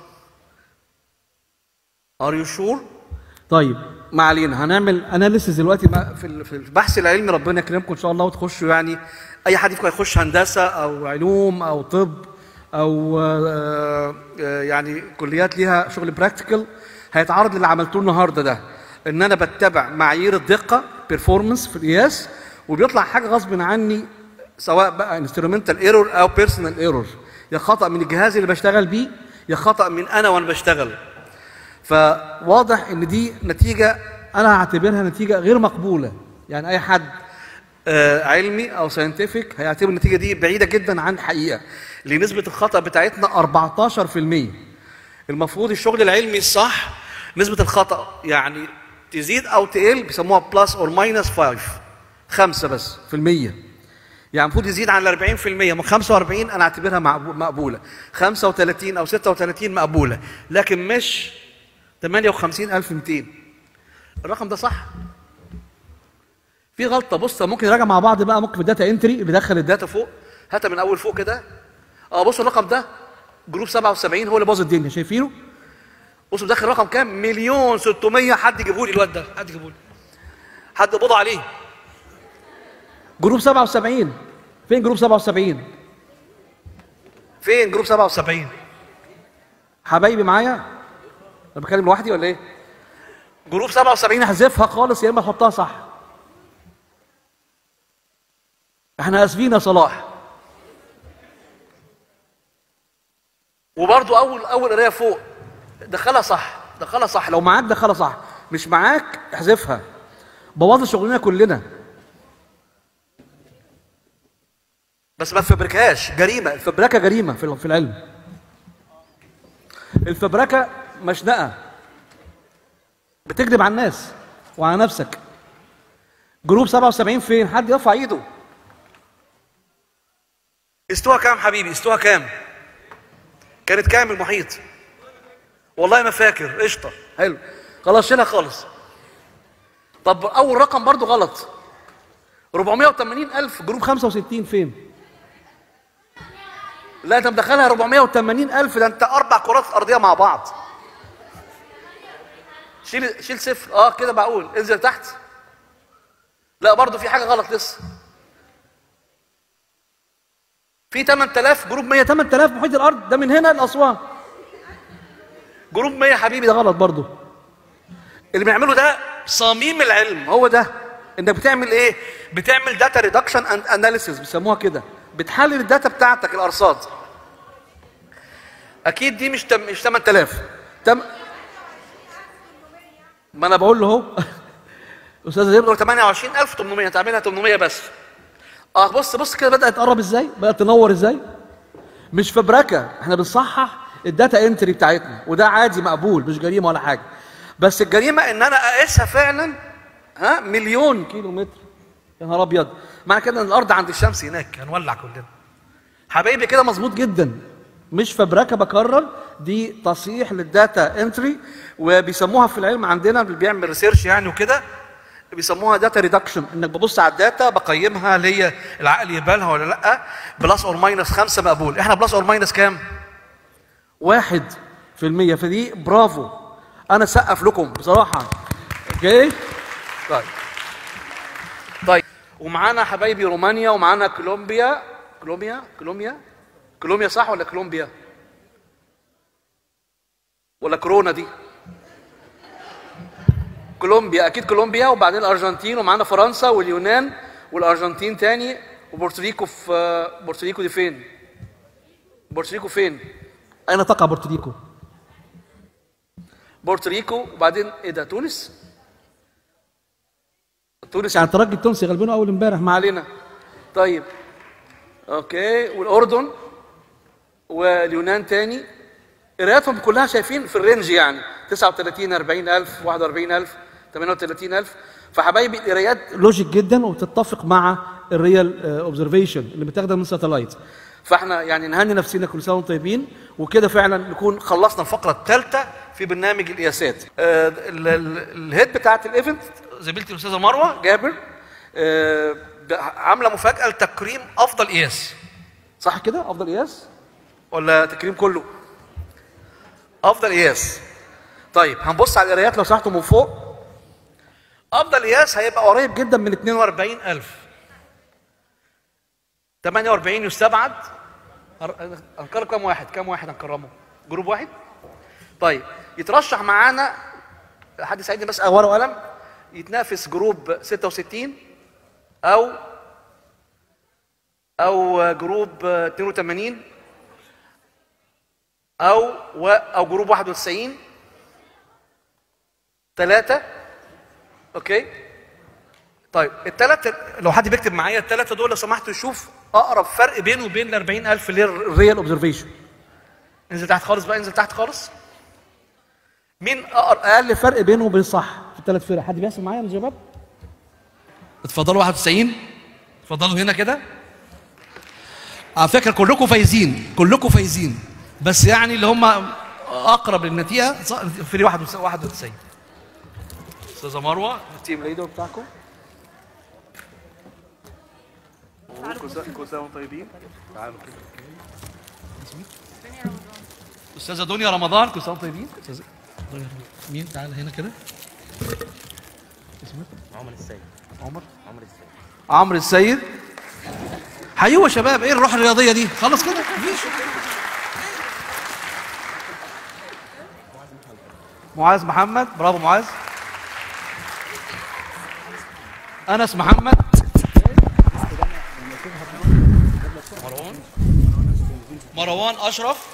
Speaker 7: ار يو شور طيب ما علينا هنعمل اناليسيز دلوقتي مع- في ال- في البحث العلمي ربنا يكرمكم ان شاء الله وتخشوا يعني اي حد فيكم هيخش هندسه او علوم او طب او آه، آه، يعني كليات ليها شغل براكتيكال هيتعرض للي عملتوه النهارده ده ان انا بتبع معايير الدقه بيرفورمانس في القياس وبيطلع حاجه غصب عني سواء بقى انسترومنتال ايرور او بيرسونال ايرور يا خطا من الجهاز اللي بشتغل بيه يا خطا من انا وانا بشتغل فواضح ان دي نتيجه انا هعتبرها نتيجه غير مقبوله يعني اي حد آه، علمي او ساينتفك هيعتبر النتيجه دي بعيده جدا عن الحقيقه لان نسبه الخطا بتاعتنا 14% المفروض الشغل العلمي الصح نسبه الخطا يعني تزيد او تقل بيسموها بلس اور ماينس 5 خمسة بس في المية يعني المفروض يزيد عن ال 40% من 45 انا اعتبرها معبو- مقبوله 35 او 36 مقبوله لكن مش 58200 الرقم ده صح في غلطه بص ممكن نراجع مع بعض بقى ممكن في الداتا انتري بيدخل الداتا فوق هاتها من اول فوق كده اه بص الرقم ده جروب 77 هو اللي باظ الدنيا شايفينه بصوا داخل رقم كام مليون 600 حد يجيبه لي الواد ده حد يجيبه لي حد قبض عليه جروب 77 فين جروب 77 فين جروب 77 حبايبي معايا انا بتكلم لوحدي ولا ايه جروب 77 احذفها خالص يا اما احطها صح احنا اسفين يا صلاح وبرضو اول اول قرايه فوق دخلها صح دخلها صح لو معاك دخلها صح مش معاك احذفها بوظ شغلنا كلنا بس ما تفبركهاش جريمه الفبركه جريمه في في العلم الفبركه مشنقه بتكذب على الناس وعلى نفسك جروب 77 فين حد يرفع ايده استوى كام حبيبي استوى كام كانت كام المحيط والله ما فاكر قشطه حلو خلاص شيلها خالص طب اول رقم برضو غلط 480 الف جروب 65 فين لا انت مدخلها 480 الف ده انت اربع كرات ارضيه مع بعض شيل شيل صفر اه كده معقول انزل تحت لا برضو في حاجه غلط لسه في 8000 جروب 100 8000 محيط الارض ده من هنا لاسوان جروب 100 حبيبي ده غلط برضو اللي بنعمله ده صميم العلم هو ده انك بتعمل ايه بتعمل داتا ريدكشن اند اناليسيس بيسموها كده بتحلل الداتا بتاعتك الارصاد اكيد دي مش تم مش 8000 تم ما انا بقول له اهو استاذ زي بيقول 28800 تعملها 800 بس اه بص بص كده بدات تقرب ازاي بدات تنور ازاي مش فبركه احنا بنصحح الداتا انتري بتاعتنا وده عادي مقبول مش جريمه ولا حاجه بس الجريمه ان انا اقيسها فعلا ها مليون كيلو متر يا نهار ابيض معنى كده ان الارض عند الشمس هناك هنولع كلنا حبايبي كده مظبوط جدا مش فبركه بكرر دي تصحيح للداتا انتري وبيسموها في العلم عندنا اللي بيعمل ريسيرش يعني وكده بيسموها داتا ريدكشن انك ببص على الداتا بقيمها اللي هي العقل يقبلها ولا لا بلس اور ماينس خمسه مقبول احنا بلس اور ماينس كام؟ واحد في المية فدي برافو انا سقف لكم بصراحه اوكي طيب طيب ومعانا حبايبي رومانيا ومعانا كولومبيا كولومبيا كولومبيا كولومبيا صح ولا كولومبيا ولا كورونا دي كولومبيا اكيد كولومبيا وبعدين الارجنتين ومعانا فرنسا واليونان والارجنتين تاني وبورتوريكو في بورتوريكو دي فين بورتوريكو فين اين تقع بورتوريكو بورتوريكو وبعدين ايه ده تونس تونس يعني الترجي التونسي غلبنا اول امبارح ما علينا طيب اوكي والاردن واليونان تاني قراياتهم كلها شايفين في الرينج يعني 39 40000 41000 38000 فحبايبي القرايات لوجيك جدا وبتتفق مع الريال اوبزرفيشن اللي متاخده من ساتلايت فاحنا يعني نهني نفسنا كل سنه وانتم طيبين وكده فعلا نكون خلصنا الفقره الثالثه في برنامج القياسات آه، ال- ال- الهيد بتاعت الايفنت زميلتي الاستاذه مروه جابر آه، ب- عامله مفاجاه لتكريم افضل قياس صح كده افضل قياس ولا تكريم كله افضل قياس طيب هنبص على القرايات لو سمحتوا من فوق افضل قياس هيبقى قريب جدا من 42000 48 يستبعد هر- هنكرم كام واحد كام واحد هنكرمه جروب واحد طيب يترشح معانا حد يساعدني بس ورقه وقلم يتنافس جروب 66 او او جروب 82 او و او جروب 91 ثلاثة اوكي طيب الثلاثة لو حد بيكتب معايا الثلاثة دول لو سمحتوا يشوف اقرب فرق بينه وبين ال 40000 اللي هي الريال اوبزرفيشن انزل تحت خالص بقى انزل تحت خالص مين أقر- اقل فرق بينه وبين صح في الثلاث فرق حد بيحسب معايا يا شباب اتفضلوا 91 اتفضلوا هنا كده على فكره كلكم فايزين كلكم فايزين بس يعني اللي هم اقرب للنتيجه ص- في 91 استاذه مروه التيم ليدر بتاعكم كل سنه كل سنه وانتم طيبين تعالوا كده اسمي استاذه دنيا رمضان كل سنه وانتم طيبين استاذه دنيا رمضان. مين تعال هنا كده اسمك
Speaker 8: عمر السيد
Speaker 7: عمر
Speaker 8: عمر السيد
Speaker 7: عمرو السيد حيوه يا شباب ايه الروح الرياضيه دي خلص كده مفيش معاذ محمد برافو معاذ انس محمد مروان مروان اشرف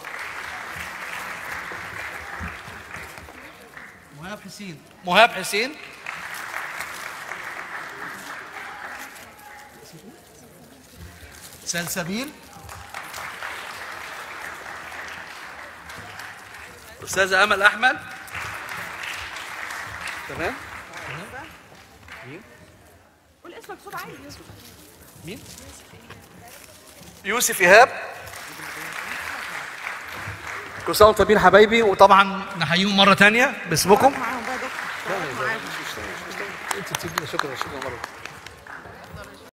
Speaker 7: مهاب حسين مهاب حسين سلسبيل استاذه امل احمد تمام مين
Speaker 9: قول اسمك بصوت عالي
Speaker 7: مين يوسف ايهاب كل سنه وانتم طيبين حبايبي وطبعا نحييهم مره تانية باسمكم
Speaker 9: معاهم بقى دكتور
Speaker 7: شكرا شكرا مره